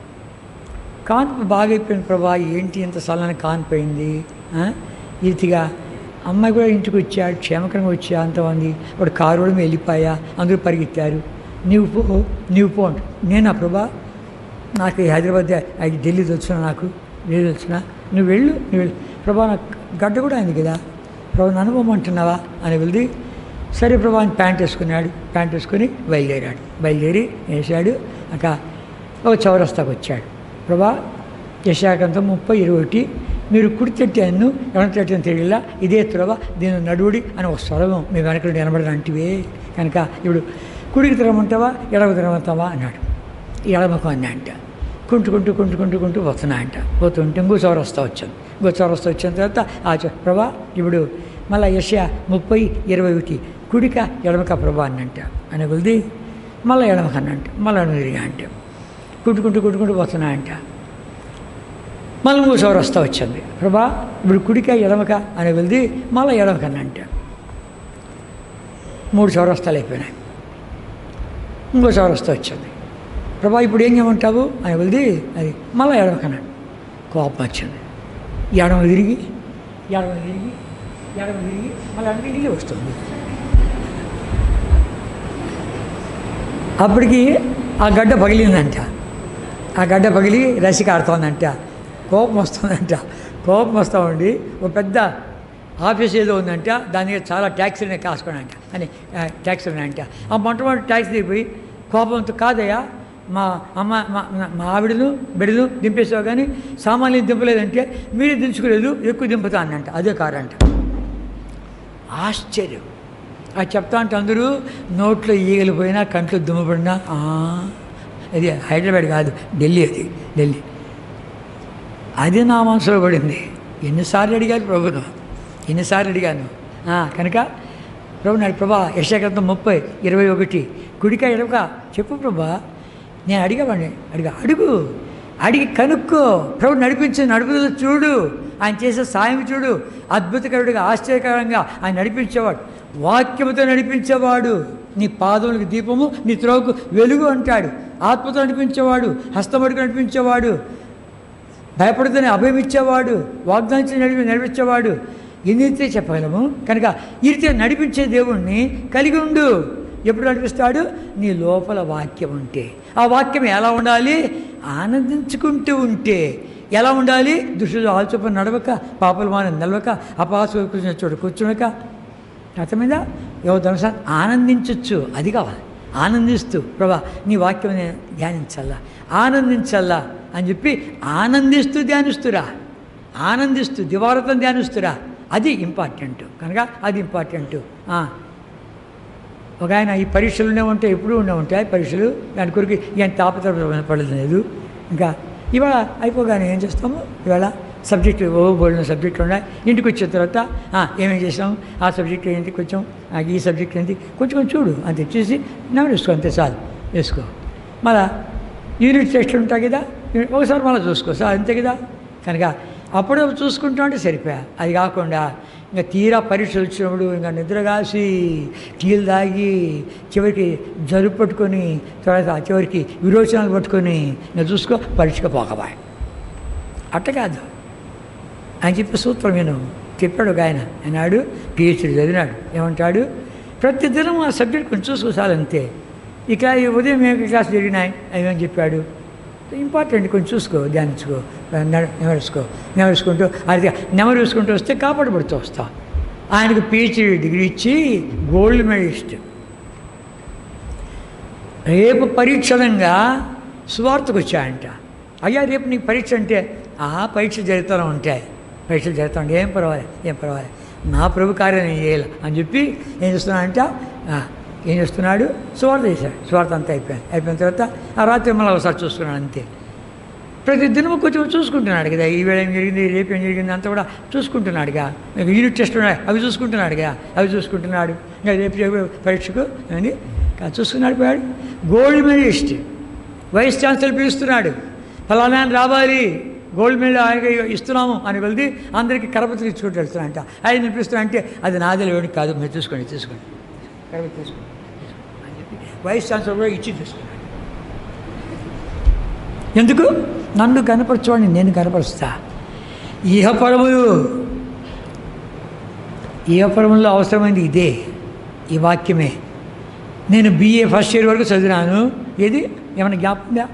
కాన్పు బాగైపోయింది ప్రభా ఏంటి ఇంత సలని కాన్పోయింది ఆ? ఈ రీతిగా అమ్మాయి కూడా ఇంటికి వచ్చాడు క్షేమకరంగా వచ్చా అంతమంది వాడు కారు కూడా వెళ్ళిపోయా అందరూ పరిగెత్తారు నీవు పో నీవు పో అంట నేనా ప్రభా నాకు ఈ హైదరాబాద్ అది ఢిల్లీ వచ్చిన నాకు ఢిల్లీ వచ్చిన నువ్వు వెళ్ళు నువ్వు వెళ్ళు ప్రభా నాకు గడ్డ కూడా అయింది కదా ప్రభా నన్ను పోమంటున్నావా అని వెళ్ది సరే ప్రభా అని ప్యాంట్ వేసుకున్నాడు ప్యాంట్ వేసుకొని బయలుదేరాడు బయలుదేరి వేసాడు అక్క ఒక చౌరస్తాకు వచ్చాడు ప్రభా యశాకంతం ముప్పై ఇరవై ఒకటి మీరు కుడి తట్టాను ఎడం తట్టాను తెలియలా ఇదే త్రోవ దీని నడువుడి అని ఒక స్వరం మీ వెనక నుండి వినబడదంటివే కనుక ఇప్పుడు కుడికి తిరగమంటావా ఎడమ తిరగమంటావా అన్నాడు ఎడమకు అన్నా అంట కుంటుకుంటూ కుంటుకుంటూ కుంటూ వస్తున్నా అంట పోతుంటే ఇంకో చౌరస్తా వచ్చాను ఇంకో చౌరస్తా వచ్చిన తర్వాత ఆ చ- ప్రభా ఇప్పుడు మళ్ళీ యశ ముప్పై ఇరవై ఒకటి కుడిక ఎడమక ప్రభా అన్నంట అని కొలిది మళ్ళీ ఎడమక అన్నంట మళ్ళీ ఎడమ తిరిగా అంట కుట్టుకుంటూ కుట్టుకుంటూ పోతున్నా అంట మళ్ళీ ఇంకో చౌరస్తా వచ్చింది ప్రభా ఇప్పుడు కుడిక ఎడమక అని వెళ్ది మళ్ళీ ఎడమక అన్నంట మూడు చౌరస్తాలు అయిపోయినాయి ఇంకో చౌరస్తా వచ్చింది ప్రభా ఇప్పుడు ఏం చేయమంటావు అని వెళ్ది అది మళ్ళీ ఎడమకన్నాడు కోపం వచ్చింది ఎడమ తిరిగి ఎడమ తిరిగి ఎడమ తిరిగి మళ్ళీ ఎడమ తిరిగి వస్తుంది అప్పటికి ఆ గడ్డ పగిలిందంట ఆ గడ్డ పగిలి రసి కారుతోందంట కోపం వస్తుందంట కోపం వస్తూ ఉండి ఒక పెద్ద ఆఫీస్ ఏదో ఉందంట దాని మీద చాలా ట్యాక్సీని కాసుకోనంట అని ఆ, ట్యాక్సీ ఉన్నాయంట ఆ మొట్టమొదటి ట్యాక్సీ దిగిపోయి కోపంతో కాదయ్యా మా అమ్మ మా నా- మా ఆవిడను బిడ్డను దింపేసావు కానీ సామాన్యం దింపలేదంటే మీరే దించుకోలేదు ఎక్కువ దింపుతా అన్నంట అదే కారు అంట ఆశ్చర్యం అది చెప్తా అంటే అందరూ నోట్లో ఈగలు పోయినా కంట్లో దుమ్మపడినా "ఆ, అది హైదరాబాద్ కాదు ఢిల్లీ అది ఢిల్లీ అది నా మనసులో పడింది ఎన్నిసార్లు అడిగారు ప్రభును ఎన్నిసార్లు అడిగాను ఆ, కనుక ప్రభు నాడు ప్రభా యశాగ్రంథం ముప్పై ఇరవై ఒకటి కుడిక ఎడవక చెప్పు ప్రభా నేను అడిగావాడిని అడిగా అడుగు అడిగి కనుక్కో ప్రభు నడిపించి నడుపుదల చూడు ఆయన చేసే సాయం చూడు అద్భుతకరుడిగా ఆశ్చర్యకరంగా ఆయన నడిపించేవాడు వాక్యముతో నడిపించేవాడు నీ పాదములకు దీపము నీ త్రోవకు వెలుగు అంటాడు ఆత్మతో నడిపించేవాడు హస్తమడుకు నడిపించేవాడు భయపడుతూనే అభయం ఇచ్చేవాడు వాగ్దానం నడిపి నడిపించేవాడు ఎన్నితే చెప్పగలము కనుక ఈ రీతిగా నడిపించే దేవుణ్ణి కలిగి ఉండు ఎప్పుడు నడిపిస్తాడు నీ లోపల వాక్యం ఉంటే ఆ వాక్యం ఎలా ఉండాలి ఆనందించుకుంటూ ఉంటే ఎలా ఉండాలి దుష్టులు ఆల్చొప్ప నడవక పాపలు మాన నిలవక అపాసు కూర్చున్న చోట కూర్చునక అర్థమైందా యువ ధనుస ఆనందించవచ్చు అది కావాలి ఆనందిస్తూ ప్రభా నీ వాక్యం నేను ధ్యానించాలా ఆనందించాలా అని చెప్పి ఆనందిస్తూ ధ్యానిస్తురా ఆనందిస్తూ దివారతం ధ్యానిస్తురా అది ఇంపార్టెంట్ కనుక అది ఇంపార్టెంట్ ఒక ఆయన ఈ పరీక్షలు ఉండే ఉంటాయి ఎప్పుడు ఉండే ఉంటాయి పరీక్షలు దాని కొరకు ఏం తాపత్రపడలేదు ఇంకా ఇవాళ అయిపోగానే ఏం చేస్తాము ఇవాళ సబ్జెక్టు ఓ బోల్డ్ సబ్జెక్టులు ఉన్నాయి ఇంటికి వచ్చిన తర్వాత "ఆ, ఏమేం చేసాం ఆ సబ్జెక్ట్ ఏంటి కొంచెం ఆ, ఈ సబ్జెక్ట్ ఏంటి కొంచెం కొంచెం చూడు అంతే చూసి నెంబర్ వేసుకో అంతే చాలు వేసుకో మళ్ళా యూనిట్ టెస్ట్లు ఉంటాయి కదా ఒకసారి మళ్ళీ చూసుకో సార్ అంతే కదా కనుక అప్పుడు చూసుకుంటా అంటే సరిపోయా అది కాకుండా ఇంకా తీరా పరీక్షలు వచ్చినప్పుడు ఇంకా నిద్ర కాసి టీలు తాగి చివరికి జరుపు పట్టుకొని తర్వాత చివరికి విరోచనాలు పట్టుకొని ఇంకా చూసుకో పరీక్షకు పోకబాయ్ అట్ట కాదు ఆయన చెప్పే సూత్రం నేను చెప్పాడు ఒక ఆయన ఆయనాడు పిహెచ్డి చదివినాడు ఏమంటాడు ప్రతి దినం ఆ సబ్జెక్ట్ కొంచెం చూసుకోసాలి అంతే ఇక ఈ ఉదయం ఏ క్లాస్ జరిగినాయి అవేమని చెప్పాడు ఇంపార్టెంట్ కొంచెం చూసుకో ధ్యానించుకో నెమరేసుకో నెమరేసుకుంటూ అది నెమరు వేసుకుంటూ వస్తే కాపాడబడుతూ వస్తాం ఆయనకు పిహెచ్డి డిగ్రీ ఇచ్చి గోల్డ్ మెడలిస్ట్ రేపు పరీక్షలంగా సువార్తకు వచ్చాయంట అయ్యా రేపు నీకు పరీక్ష అంటే ఆ పరీక్ష జరుగుతూనే ఉంటాయి పరీక్షలు జరుగుతూ ఉంటాయి ఏం పర్వాలేదు ఏం పర్వాలేదు నా ప్రభు కార్యం నేను చేయాలి అని చెప్పి ఏం చేస్తున్నాడంట ఆ, ఏం చేస్తున్నాడు సువార్త చేశాడు సువార్త అంతా అయిపోయింది అయిపోయిన తర్వాత ఆ రాత్రి మళ్ళీ ఒకసారి చూసుకున్నాడు అంతే ప్రతి దినము కొంచెం చూసుకుంటున్నాడు కదా ఈ వేళ ఏం జరిగింది రేపు ఏం జరిగింది అంతా కూడా చూసుకుంటున్నాడుగా ఇంకా యూనిట్ టెస్ట్ ఉన్నాయి అవి చూసుకుంటున్నాడుగా అవి చూసుకుంటున్నాడు ఇంకా రేపు రేపు పరీక్షకు ఏంది కా- చూసుకున్నాడు పోయాడు గోల్డ్ మెడలిస్ట్ వైస్ ఛాన్సలర్ పిలుస్తున్నాడు ఫలానా ఆయన రావాలి గోల్డ్ మెడల్ ఆయనకి ఇస్తున్నాము అని వెళ్తే అందరికీ కరపత్రి ఇచ్చుకుంటూ వెళ్తున్నాడంట ఆయన పిలుస్తున్నా అంటే అది నాదే లేవని కాదు మీరు చూసుకోండి తీసుకోండి కరపత్రి తీసుకోండి అని చెప్పి వైస్ ఛాన్సలర్ కూడా ఇచ్చి తీసుకున్నాడు ఎందుకు నన్ను కనపరచువాడిని నేను కనపరుస్తా ఇహపరములు ఇహపరములో అవసరమైంది ఇదే ఈ వాక్యమే నేను బీఏ ఫస్ట్ ఇయర్ వరకు చదివినాను ఏది ఏమైనా జ్ఞాపకం ఉందా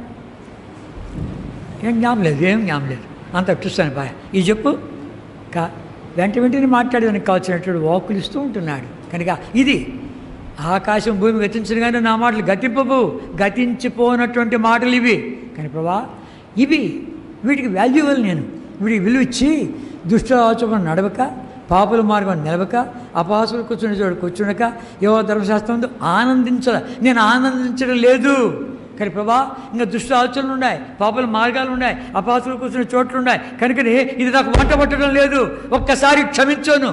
ఏం జ్ఞాపం లేదు ఏం జ్ఞాపం లేదు అంత చూస్తాను బాయ్ ఇది చెప్పు కా వెంట వెంటనే మాట్లాడేదానికి కావాల్సినటువంటి వాక్కులు ఇస్తూ ఉంటున్నాడు కనుక ఇది ఆకాశం భూమి గతించిన కానీ నా మాటలు గతింపవు గతించిపోనటువంటి మాటలు ఇవి కానీ ప్రభా ఇవి వీటికి వాల్యువల్ నేను వీటికి విలువ ఇచ్చి దుష్ట ఆచరణ నడవక పాపుల మార్గం నిలవక అపహాసులు కూర్చుని చోటు కూర్చునక యోగ ధర్మశాస్త్రంతో ఆనందించాల నేను ఆనందించడం లేదు కానీ ప్రభా ఇంకా దుష్ట ఆలోచనలు ఉన్నాయి పాపల మార్గాలు ఉన్నాయి అపాసులు కూర్చునే చోట్లు ఉన్నాయి కనుకనే ఇది నాకు వంట పట్టడం లేదు ఒక్కసారి క్షమించాను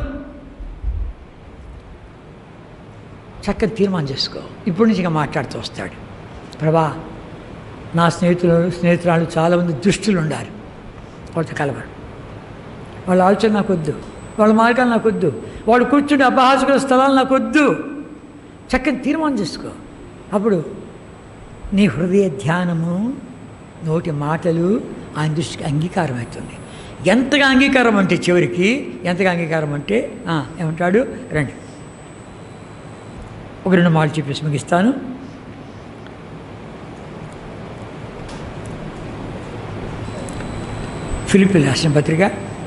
చక్కని తీర్మానం చేసుకో ఇప్పటి నుంచి ఇంకా మాట్లాడుతూ వస్తాడు ప్రభా నా స్నేహితులు స్నేహితురాలు చాలామంది దుష్టులు ఉన్నారు వాళ్ళతో కలవరు వాళ్ళ ఆలోచన నాకు వద్దు వాళ్ళ మార్గాలు నాకు వద్దు వాడు కూర్చుంటే అపహాసకుల స్థలాలు నాకు వద్దు చక్కని తీర్మానం చేసుకో అప్పుడు నీ హృదయ ధ్యానము నోటి మాటలు ఆయన దృష్టికి అంగీకారం అవుతుంది ఎంతగా అంగీకారం అంటే చివరికి ఎంతగా అంగీకారం అంటే ఆ, ఏమంటాడు రండి ఒక రెండు మాటలు చెప్పేసి ముగిస్తాను ఫిలిపి రాసిన పత్రిక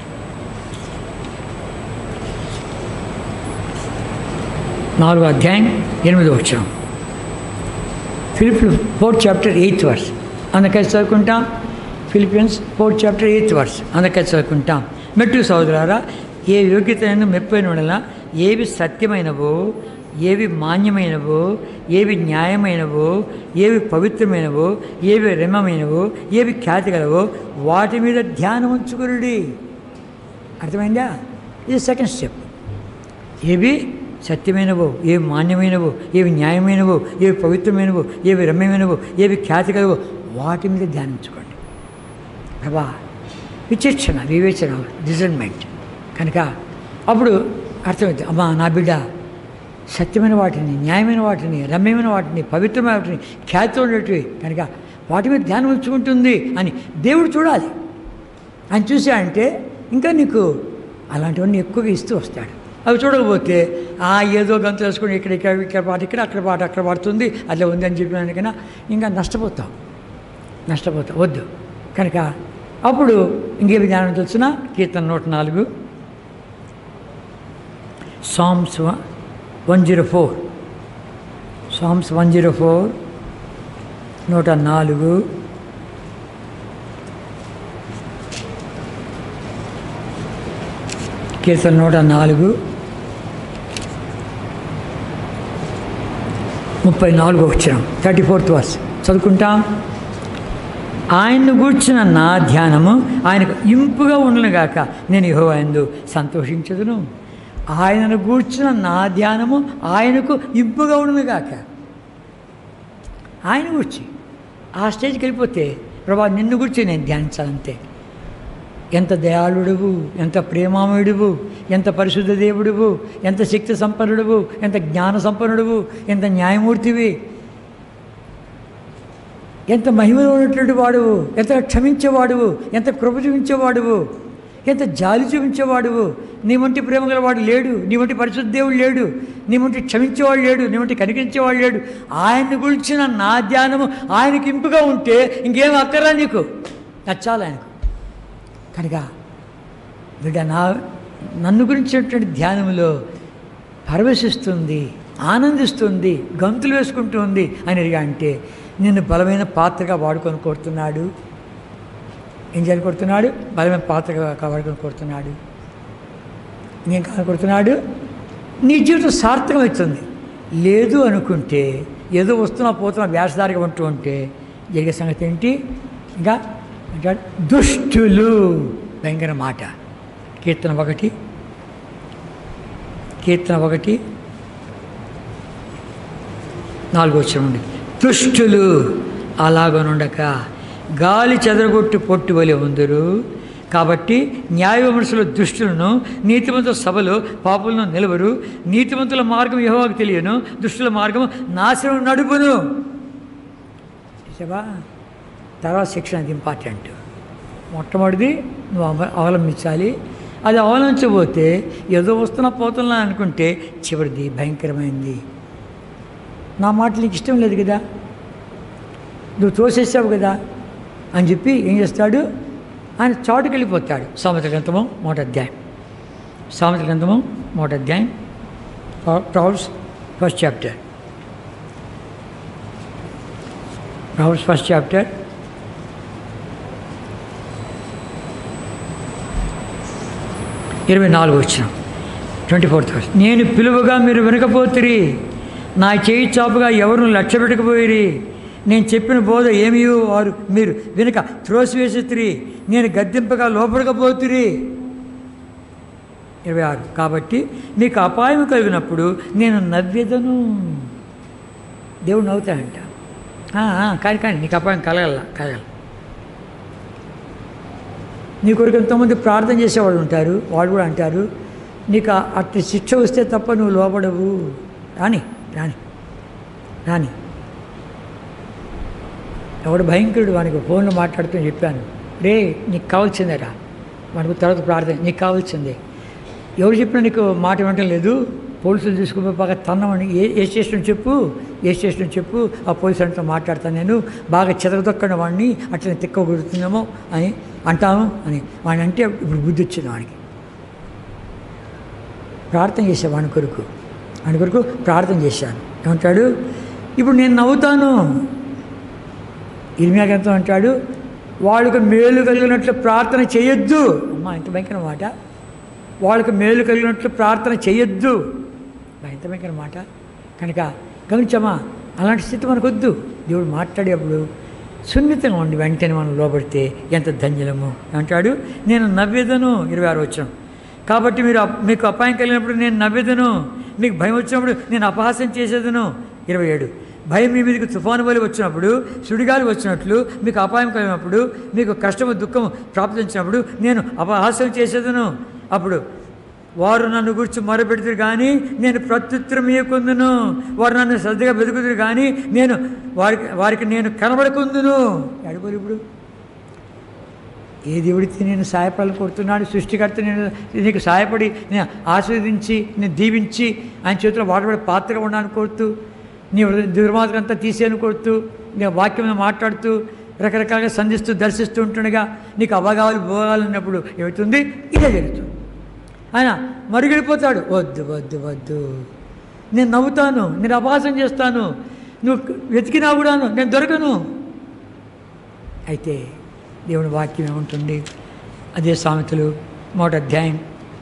నాలుగో అధ్యాయం ఎనిమిదో వచ్చాం Philip fourth chapter eighth verse అందుకని చదువుకుంటాం Philippians fourth chapter eighth verse అందుకని చదువుకుంటాం మెట్టు సోదరారా ఏ యోగ్యతను మెప్పైన వలన ఏవి సత్యమైనవో ఏవి మాన్యమైనవో ఏవి న్యాయమైనవో ఏవి పవిత్రమైనవో ఏవి రమ్యమైనవో ఏవి ఖ్యాతి గలవో వాటి మీద ధ్యానం ఉంచుకురుడి అర్థమైందా ఇది సెకండ్ స్టెప్ ఏవి సత్యమైనవో ఏవి మాన్యమైనవో ఏవి న్యాయమైనవో ఏవి పవిత్రమైనవో ఏవి రమ్యమైనవో ఏవి ఖ్యాతి కలవో వాటి మీద ధ్యానించుకోండి ప్రభా విచక్షణ వివేచన డిజైన్మెంట్ కనుక అప్పుడు అర్థమవుతుంది అమ్మా నా బిడ్డ సత్యమైన వాటిని న్యాయమైన వాటిని రమ్యమైన వాటిని పవిత్రమైన వాటిని ఖ్యాతి ఉండేటివి కనుక వాటి మీద ధ్యానం ఉంచుకుంటుంది అని దేవుడు చూడాలి ఆయన చూసాడంటే ఇంకా నీకు అలాంటివన్నీ ఎక్కువగా ఇస్తూ వస్తాడు అవి చూడకపోతే ఆ ఏదో గంతు వేసుకొని ఇక్కడ ఇక్కడ ఇక్కడ పాట ఇక్కడ అక్కడ పాట అక్కడ పడుతుంది అట్లా ఉంది అని చెప్పినానికైనా ఇంకా నష్టపోతాం నష్టపోతాం వద్దు కనుక అప్పుడు ఇంకేమి జ్ఞానం తెలిసిన కీర్తన నూట నాలుగు psalms one zero four psalms one zero four నూట నాలుగు కీర్తన నూట నాలుగు ముప్పై నాలుగు వచ్చిన థర్టీ ఫోర్త్ వర్స్ చదువుకుంటాం ఆయన్ను గూర్చిన నా ధ్యానము ఆయనకు ఇంపుగా ఉండనుగాక నేను యహో ఎందు సంతోషించదును ఆయనను గూర్చిన నా ధ్యానము ఆయనకు ఇంపుగా ఉండనుగాక ఆయన గురించి ఆ స్టేజ్కి వెళ్ళిపోతే ప్రభా నిన్ను గురించి నేను ధ్యానించాలంతే ఎంత దయాళుడువు ఎంత ప్రేమామయుడువు ఎంత పరిశుద్ధ దేవుడువు ఎంత శక్తి సంపన్నుడువు ఎంత జ్ఞాన సంపన్నుడువు ఎంత న్యాయమూర్తివి ఎంత మహిమలో ఉన్నటువంటి వాడువు ఎంత క్షమించేవాడువు ఎంత కృప చూపించేవాడువు ఎంత జాలి చూపించేవాడువు నీ వంటి ప్రేమ గలవాడు లేడు నీ వంటి పరిశుద్ధ దేవుడు లేడు నీ వంటి క్షమించేవాడు లేడు నీ వంటి కనిపించేవాడు లేడు ఆయన్ని గురించిన నా ధ్యానము ఆయనకి ఇంపుగా ఉంటే ఇంకేం అక్కరా నీకు నచ్చాలి ఆయనకు కనుక బిడ్డ నా నన్ను గురించినటువంటి ధ్యానంలో పరవశిస్తుంది ఆనందిస్తుంది గంతులు వేసుకుంటుంది అని అడిగా అంటే నిన్ను బలమైన పాత్రగా వాడుకొని కోరుతున్నాడు ఏం చేయాలి కోరుతున్నాడు బలమైన పాత్రగా వాడుకొని కోరుతున్నాడు ఇంకేం కావాలి కోరుతున్నాడు నీ జీవితం సార్థకమవుతుంది లేదు అనుకుంటే ఏదో వస్తున్నా పోతున్నా వ్యాసదారిగా ఉంటూ ఉంటే జరిగే సంగతి ఏంటి ఇంకా అంటాడు దుష్టులు భయంకర మాట కీర్తన ఒకటి కీర్తన ఒకటి నాలుగో వచ్చిన నుండి దుష్టులు అలాగనుండక గాలి చెదరగొట్టు పొట్టు వలె ఉందరు కాబట్టి న్యాయ విమర్శలు దుష్టులను నీతిమంతుల సభలో పాపులను నిలవరు నీతిమంతుల మార్గం యెహోవాకు తెలియను దుష్టుల మార్గం నాశనం నడుపును చూసావా తర్వాత శిక్షణ అది ఇంపార్టెంట్ మొట్టమొదటిది నువ్వు అవ అవలంబించాలి అది అవలంబించబోతే ఏదో వస్తున్నా పోతున్నా అనుకుంటే చివరిది భయంకరమైంది నా మాట నీకు ఇష్టం లేదు కదా నువ్వు తోసేసావు కదా అని చెప్పి ఏం చేస్తాడు ఆయన చాటుకు వెళ్ళిపోతాడు సామెత గ్రంథము మొదటి అధ్యాయం సామెత గ్రంథము మొదటి అధ్యాయం Proverbs first chapter Proverbs first chapter ఇరవై నాలుగు వచ్చిన ట్వంటీ ఫోర్త్ వర్స్ నేను పిలువగా మీరు వినకపోతిరి నా చేయి చాపుగా ఎవరు లక్ష్య పెట్టకపోయిరి నేను చెప్పిన బోధ ఏమీ వారు మీరు వినక త్రోసివేసితిరి నేను గద్దెంపగా లోపడకపోతురి ఇరవై ఆరు కాబట్టి మీకు అపాయం కలిగినప్పుడు నేను నవ్వెదను దేవుడు నవ్వుతాడంట ఆ, ఆ, కానీ కానీ నీకు అపాయం కలగల కలగల నీ కొరకు ఎంతోమంది ప్రార్థన చేసేవాళ్ళు ఉంటారు వాళ్ళు కూడా అంటారు నీకు ఆ- అట్టి శిక్ష వస్తే తప్ప నువ్వు లోపడవు రాని రాని రాని ఎవడు భయంకరుడు వానికి ఫోన్లో మాట్లాడుతూ చెప్పాను రే నీకు కావాల్సిందేరా వానికి తర్వాత ప్రార్థన నీకు కావాల్సిందే ఎవరు చెప్పినా నీకు మాట వినటం లేదు పోలీసులు తీసుకుపోయి బాగా తన్నమని ఏ ఏ స్టేషన్ చెప్పు ఏ స్టేషన్ చెప్పు ఆ పోలీసు అంతా మాట్లాడతాను నేను బాగా చెదరదొక్కడిన వాడిని అట్లనే తిక్క కుడుతున్నామో అని అంటాము అని వాడిని అంటే ఇప్పుడు బుద్ధి వచ్చింది వాడికి ప్రార్థన చేసే వాని కొరకు వాని కొరకు ప్రార్థన చేశాను ఏమంటాడు ఇప్పుడు నేను నవ్వుతాను ఇర్మియా గ్రంథం అంటాడు వాళ్ళకు మేలు కలిగినట్లు ప్రార్థన చేయొద్దు అమ్మా ఎంత భయంకర మాట వాళ్ళకు మేలు కలిగినట్లు ప్రార్థన చేయొద్దు బా, ఎంత భయంకర మాట కనుక గమనించమ్మా అలాంటి స్థితి మనకొద్దు దేవుడు మాట్లాడేప్పుడు సున్నితంగా ఉండి వెంటనే మనం లోబడితే ఎంత ధన్యులము అంటాడు నేను నవ్వేదను ఇరవై ఆరు వచ్చాను కాబట్టి మీరు అప్- మీకు అపాయం కలిగినప్పుడు నేను నవ్వేదను మీకు భయం వచ్చినప్పుడు నేను అపహాస్యం చేసేదను ఇరవై ఏడు భయం మీ మీదకి తుఫాను వలి వచ్చినప్పుడు సుడిగాలి వచ్చినట్లు మీకు అపాయం కలిగినప్పుడు మీకు కష్టము దుఃఖము ప్రాప్తించినప్పుడు నేను అపహాస్యం చేసేదను అప్పుడు వారు నన్ను గురించి మొరపెడుతురు కానీ నేను ప్రత్యుత్తరం ఇయ్యకుందును వారు నన్ను శ్రద్ధగా వెతుకుతురు కానీ నేను వారికి వారికి నేను కనబడకుందును అడుగురు ఇప్పుడు ఏ దేవుడితే నేను సహాయపడాలని కోరుతున్నాడు సృష్టికర్త నేను నీకు సహాయపడి నేను ఆస్వాదించి నేను దీవించి ఆయన చేతిలో వాడబడే పాత్రగా ఉండాలని కోరుతూ నీ దుర్మార్గం అంతా తీసేయని కోరుతూ నేను వాక్యం మాట్లాడుతూ రకరకాలుగా సంధిస్తూ దర్శిస్తూ ఉంటుండగా నీకు అవగావాలి పోవాలన్నప్పుడు ఏమవుతుంది ఇదే జరుగుతుంది ఆయన మరుగెళ్ళిపోతాడు వద్దు వద్దు వద్దు నేను నవ్వుతాను నేను అపహాసం చేస్తాను నువ్వు వెతికినా కూడాను నేను దొరకను అయితే దేవుని వాక్యం ఏముంటుంది అదే సామెతలు మొదటి అధ్యాయం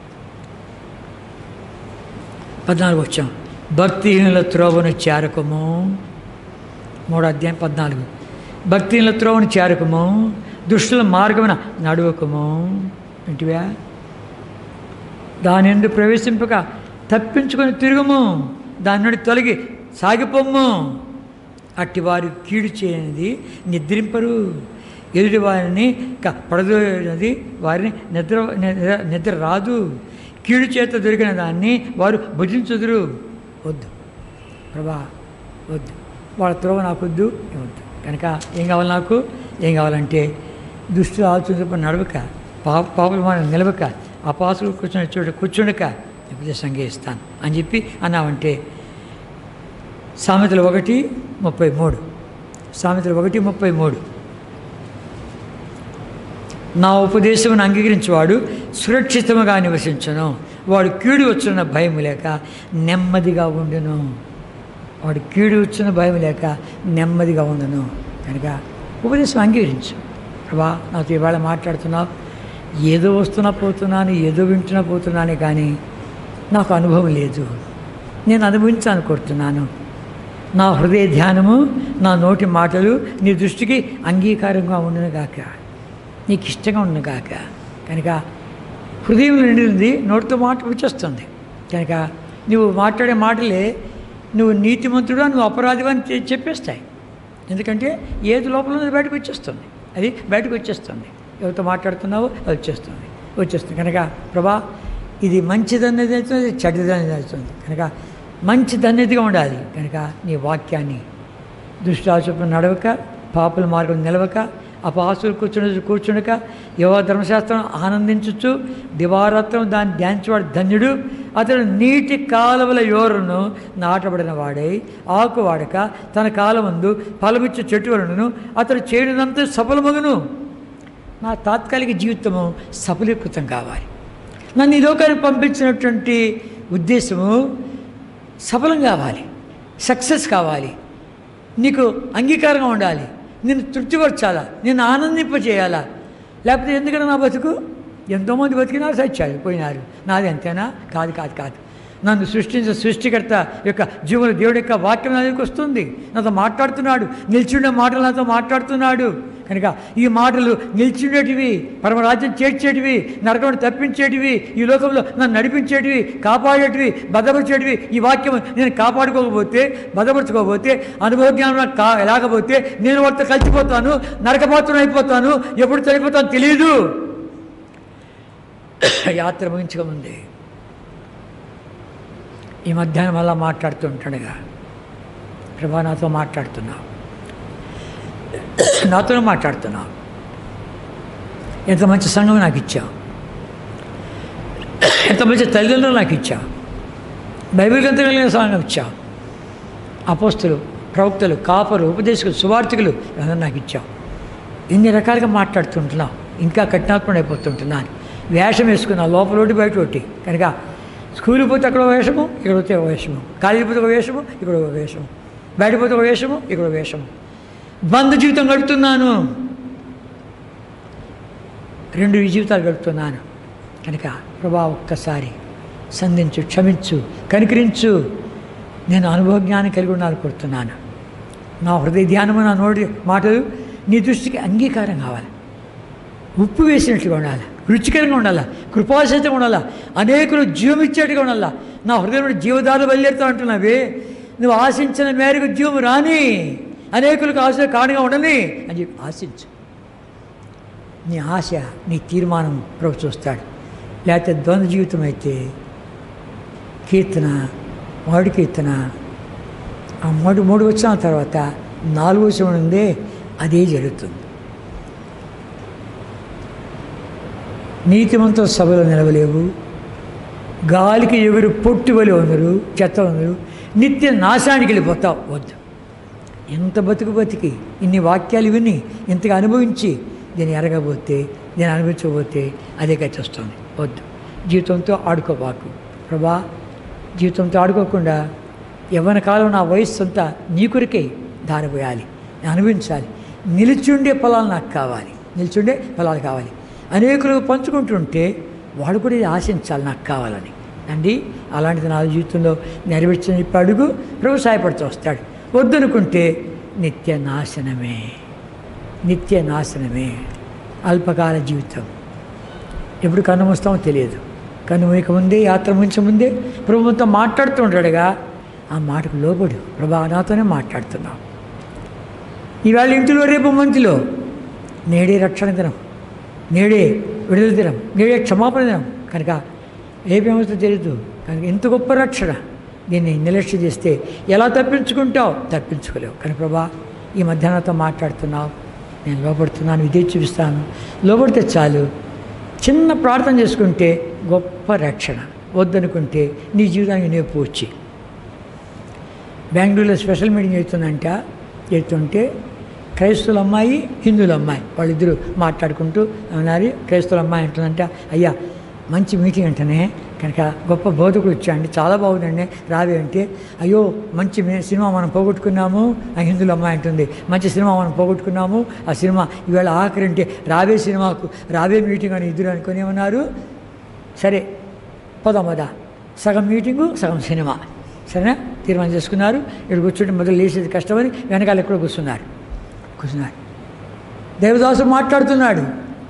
పద్నాలుగు వచ్చాం భక్తిహీనుల త్రోవను చేరకము మూడో అధ్యాయం పద్నాలుగు భక్తిల త్రోవని చేరకము దుష్టుల మార్గమున నడువకము వింటివా దాని ఎందు ప్రవేశింపక తప్పించుకొని తిరుగుము దాని నుండి తొలగి సాగిపోమ్ము అట్టి వారు కీడు చేయనిది నిద్రింపరు ఎదుటి వారిని క- పడదోనది వారిని నిద్ర నిద్ర నిద్ర రాదు కీడు చేత దొరికిన దాన్ని వారు భుజించుదురు వద్దు ప్రభా వద్దు వాళ్ళ త్రోవ నాకు వద్దు వద్దు కనుక ఏం కావాలి నాకు ఏం కావాలంటే దుష్టులు ఆలోచన నడవక పా పాపల మన నిలవక అపాసులు కూర్చొని చోట కూర్చుండక ఉపదేశంగా ఇస్తాను అని చెప్పి అన్నామంటే సామెతలు ఒకటి ముప్పై మూడు సామెతలు ఒకటి ముప్పై మూడు నా ఉపదేశమును అంగీకరించేవాడు సురక్షితముగా నివసించను వాడు కీడు వచ్చున్న భయం లేక నెమ్మదిగా ఉండును వాడు కీడు వచ్చిన భయం లేక నెమ్మదిగా ఉండును కనుక ఉపదేశం అంగీకరించు ప్రభా నాతో ఇవాళ మాట్లాడుతున్నావు ఏదో వస్తున్నా పోతున్నాను ఏదో వింటున్నా పోతున్నానే కానీ నాకు అనుభవం లేదు నేను అనుభవించాలనుకుంటున్నాను నా హృదయ ధ్యానము నా నోటి మాటలు నీ దృష్టికి అంగీకారంగా ఉండును గాక నీకు ఇష్టంగా ఉండును గాక కనుక హృదయం నిండింది నోటితో మాట వచ్చేస్తుంది కనుక నువ్వు మాట్లాడే మాటలే నువ్వు నీతిమంతుడు నువ్వు అపరాధివని అని చె- చెప్పేస్తాయి ఎందుకంటే ఏది లోపల ఉన్నది బయటకు వచ్చేస్తుంది అది బయటకు వచ్చేస్తుంది ఎవరితో మాట్లాడుతున్నావో అది వచ్చేస్తుంది వచ్చేస్తుంది కనుక ప్రభా ఇది మంచిదనేది అవుతుంది చెడ్డదనేది అవుతుంది కనుక మంచిదనేదిగా ఉండాలి కనుక నీ వాక్యాన్ని దుష్టాచూపు నడవక పాపుల మార్గం నిలవక అపాసులు కూర్చుని కూర్చునక యువ ధర్మశాస్త్రం ఆనందించుచు దివారాత్రం దాన్ని ధ్యానించేవాడు ధన్యుడు అతడు నీటి కాలువల యోరును నాటబడిన వాడై ఆకు వాడక తన కాలమందు ఫలమిచ్చు చెట్టు వలనను అతడు చేయడంతా సఫలమగును నా తాత్కాలిక జీవితము సఫలీకృతం కావాలి నన్ను ఈ లోకానికి పంపించినటువంటి ఉద్దేశము సఫలం కావాలి సక్సెస్ కావాలి నీకు అంగీకారంగా ఉండాలి నిన్ను తృప్తిపరచాలా నిన్ను ఆనందింపచేయాలా లేకపోతే ఎందుకంటే నా బతుకు ఎంతోమంది బతికినారు సచ్చారు పోయినారు నాది అంతేనా కాదు కాదు కాదు నన్ను సృష్టించిన సృష్టికర్త యొక్క జీవుల దేవుడి యొక్క వాక్యం నా దగ్గరికి వస్తుంది నాతో మాట్లాడుతున్నాడు నిల్చుండే మాటలు నాతో మాట్లాడుతున్నాడు కనుక ఈ మాటలు నిల్చుండేటివి పరమరాజ్యం చేర్చేటివి నరకం తప్పించేటివి ఈ లోకంలో నన్ను నడిపించేటివి కాపాడేటివి భద్రపరిచేటివి ఈ వాక్యం నేను కాపాడుకోకపోతే భద్రపరచుకోకపోతే అనుభవ జ్ఞానం నాకు కా లేకపోతే నేను వాటితో కలిసిపోతాను నరకపాత్రం అయిపోతాను ఎప్పుడు చనిపోతాను తెలియదు యాత్ర ముగించకముందే ఈ మధ్యాహ్నం అలా మాట్లాడుతూ ఉంటాడుగా ప్రభా నాతో మాట్లాడుతున్నావు నాతోనే మాట్లాడుతున్నావు ఎంత మంచి సంఘం నాకు ఇచ్చావు ఎంత మంచి తల్లిదండ్రులు నాకు ఇచ్చావు బైబిల్ గ్రంథం కలిగిన సంఘం ఇచ్చావు అపోస్తులు ప్రవక్తలు కాపరు ఉపదేశకులు సువార్థికులు అందరూ నాకు ఇచ్చావు ఇన్ని రకాలుగా మాట్లాడుతుంటున్నావు ఇంకా కఠినాత్మడు అయిపోతుంటున్నాను వేషం వేసుకున్నా లోపల ఒకటి బయట ఒకటి కనుక స్కూల్కి పోతే అక్కడ ఒక వేషము ఇక్కడ పోతే ఒక వేషము కాలేజీ పోతే ఒక వేషము ఇక్కడ ఒక వేషము బయట పోతే ఒక వేషము ఇక్కడ ఒక వేషము బంధ జీవితం గడుపుతున్నాను రెండు జీవితాలు గడుపుతున్నాను కనుక ప్రభా ఒక్కసారి సంధించు క్షమించు కనికరించు నేను అనుభవ జ్ఞానం కలిగి ఉండాలని కోరుతున్నాను నా హృదయ ధ్యానము నా నోటి మాటలు నీ దృష్టికి అంగీకారం కావాలి ఉప్పు వేసినట్లుగా ఉండాలి రుచికరంగా ఉండాలా కృపాసహితంగా ఉండాలా అనేకులు జీవం ఇచ్చేట్టుగా ఉండాలా నా హృదయంలో జీవదాలు బయలుదేరుతా అంటున్నావే నువ్వు ఆశించిన మేరకు జీవం రాని అనేకులకు ఆశ కారణంగా ఉండని అని చెప్పి ఆశించు నీ ఆశ నీ తీర్మానం ప్రభు చూస్తాడు లేకపోతే ద్వంద్వ జీవితం అయితే కీర్తన మొదటి కీర్తన ఆ మూడు మూడు వచ్చిన తర్వాత నాలుగు వచ్చిన ఉందే అదే జరుగుతుంది నీతిమంతుల సభలో నిలవలేవు గాలికి ఎగురు పొట్టు వలి వందరు చెత్త వందరు నిత్య నాశానికి వెళ్ళిపోతావు వద్దు ఎంత బతుకు బతికి ఇన్ని వాక్యాలు విని ఇంతగా అనుభవించి దీన్ని ఎరగబోతే దీన్ని అనుభవించకపోతే అదే గతి వస్తుంది వద్దు జీవితంతో ఆడుకోబాకు ప్రభా జీవితంతో ఆడుకోకుండా యవ్వన కాలం నా వయస్సు అంతా నీ కొరికే దారిపోయాలి నేను అనుభవించాలి నిలిచుండే పొలాలు నాకు కావాలి నిలిచుండే పొలాలు కావాలి అనేకులు పంచుకుంటుంటే వాడు కూడా ఇది ఆశించాలి నాకు కావాలని అండి అలాంటిది నా జీవితంలో నెరవేర్చిన ఇప్పుడు అడుగు ప్రభు సాయపడుతూ వస్తాడు వద్దనుకుంటే నిత్య నాశనమే నిత్య నాశనమే అల్పకాల జీవితం ఎప్పుడు కన్ను మూస్తామో తెలియదు కన్ను మూయక ముందే యాత్ర ముంచే ముందే ప్రభుత్వం మాట్లాడుతూ ఉంటాడుగా ఆ మాటకు లోబడు ప్రభా నాతోనే మాట్లాడుతున్నావు ఈవేళ ఇంటిలో రేపు మంతిలో నేడే రక్షణ దినం నేడే విడుదల దినం నేడే క్షమాపణ దినం కనుక ఏమేమవుతుందో తెలియదు కనుక ఎంత గొప్ప రక్షణ దీన్ని నిర్లక్ష్యం చేస్తే ఎలా తప్పించుకుంటావు తప్పించుకోలేవు కానీ ప్రభా ఈ మధ్యాహ్నంతో మాట్లాడుతున్నావు నేను లోపడుతున్నాను ఇదే చూపిస్తాను లోపడితే చాలు చిన్న ప్రార్థన చేసుకుంటే గొప్ప రక్షణ వద్దనుకుంటే నీ జీవితానికి నీవు పూడ్చి బెంగళూరులో స్పెషల్ మీటింగ్ అవుతుందంట చేస్తుంటే క్రైస్తవుల అమ్మాయి హిందువుల అమ్మాయి వాళ్ళిద్దరూ మాట్లాడుకుంటూ అన్నారు క్రైస్తవుల అమ్మాయి అంటుందంట అయ్యా మంచి మీటింగ్ అంటేనే కనుక గొప్ప బోధకుడు వచ్చాయండి చాలా బాగుందండి రావే అంటే అయ్యో మంచి మే- సినిమా మనం పోగొట్టుకున్నాము ఆ హిందువుల అమ్మాయి అంటుంది మంచి సినిమా మనం పోగొట్టుకున్నాము ఆ సినిమా ఈవేళ ఆఖరి అంటే రావే సినిమాకు రావే మీటింగ్ అని ఇద్దరు అనుకుని ఏమన్నారు సరే పోదాం పదా సగం మీటింగు సగం సినిమా సరేనా తీర్మానం చేసుకున్నారు ఇక్కడ కూర్చుంటే మొదలు లేచేది కష్టమని వెనకాల ఎక్కడో కూర్చున్నారు కూర్చున్నారు దేవదాసు మాట్లాడుతున్నాడు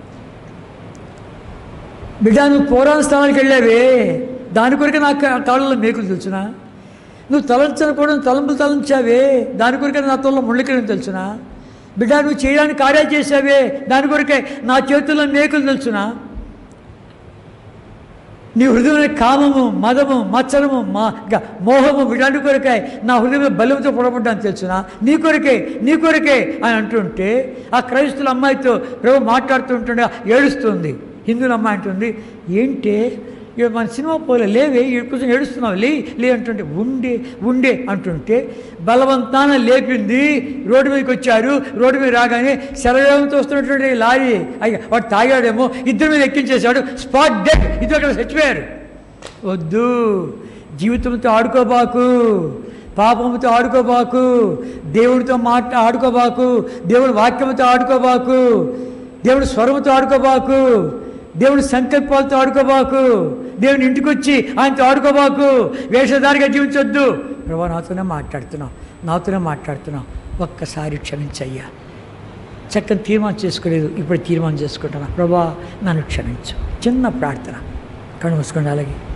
బిడ్డ నువ్వు పురాణ స్థానానికి వెళ్ళావే దాని కొరకే నాకు కాళ్ళలో మేకులు తెలుసునా నువ్వు తలంచకూడదు తలంపులు తలంచావే దాని కొరకే నా తోళ్ళలో ముళ్ళకిరని తెలుసునా బిడ్డ నువ్వు చేయడానికి కార్యాలు చేసావే దాని కొరకే నా చేతుల్లో మేకులు తెలుసునా నీ హృదయంలో కామము మదము మత్సరము మా గ- మోహము వీటాంటి కొరకే నా హృదయంలో బలంతో పొడబడ్డాను తెలుసునా నీ కొరకే నీ కొరకే అని అంటుంటే ఆ క్రైస్తుల అమ్మాయితో ప్రభు మాట్లాడుతుంటుండగా ఏడుస్తుంది హిందువుల అమ్మాయి అంటుంది ఏంటి ఇక మన సినిమా పోలే లేవే ఇక్కడ కూర్చొని ఏడుస్తున్నావు లే లే అంటుంటే ఉండే ఉండే అంటుంటే బలవంతాన లేపింది రోడ్డు మీదకి వచ్చారు రోడ్డు మీద రాగానే శరవేగంతో వస్తున్నటువంటి లారీ అయ్య వాడు తాగాడేమో ఇద్దరి మీద ఎక్కించేశాడు స్పాట్ డెడ్ ఇది అక్కడ చచ్చిపోయారు వద్దు జీవితంతో ఆడుకోబాకు పాపంతో ఆడుకోబాకు దేవుడితో మాట ఆడుకోబాకు దేవుడి వాక్యంతో ఆడుకోబాకు దేవుడి స్వరముతో ఆడుకోబాకు దేవుడి సంకల్పాలతో ఆడుకోబాకు దేవుని ఇంటికి వచ్చి ఆయనతో ఆడుకోబాకు వేషధారిగా జీవించొద్దు ప్రభా నాతోనే మాట్లాడుతున్నావు నాతోనే మాట్లాడుతున్నావు ఒక్కసారి క్షమించయ్యా చక్కని తీర్మానం చేసుకోలేదు ఇప్పుడు తీర్మానం చేసుకుంటున్నా ప్రభా నన్ను క్షమించు చిన్న ప్రార్థన కళ్ళు మూసుకోండి అలాగే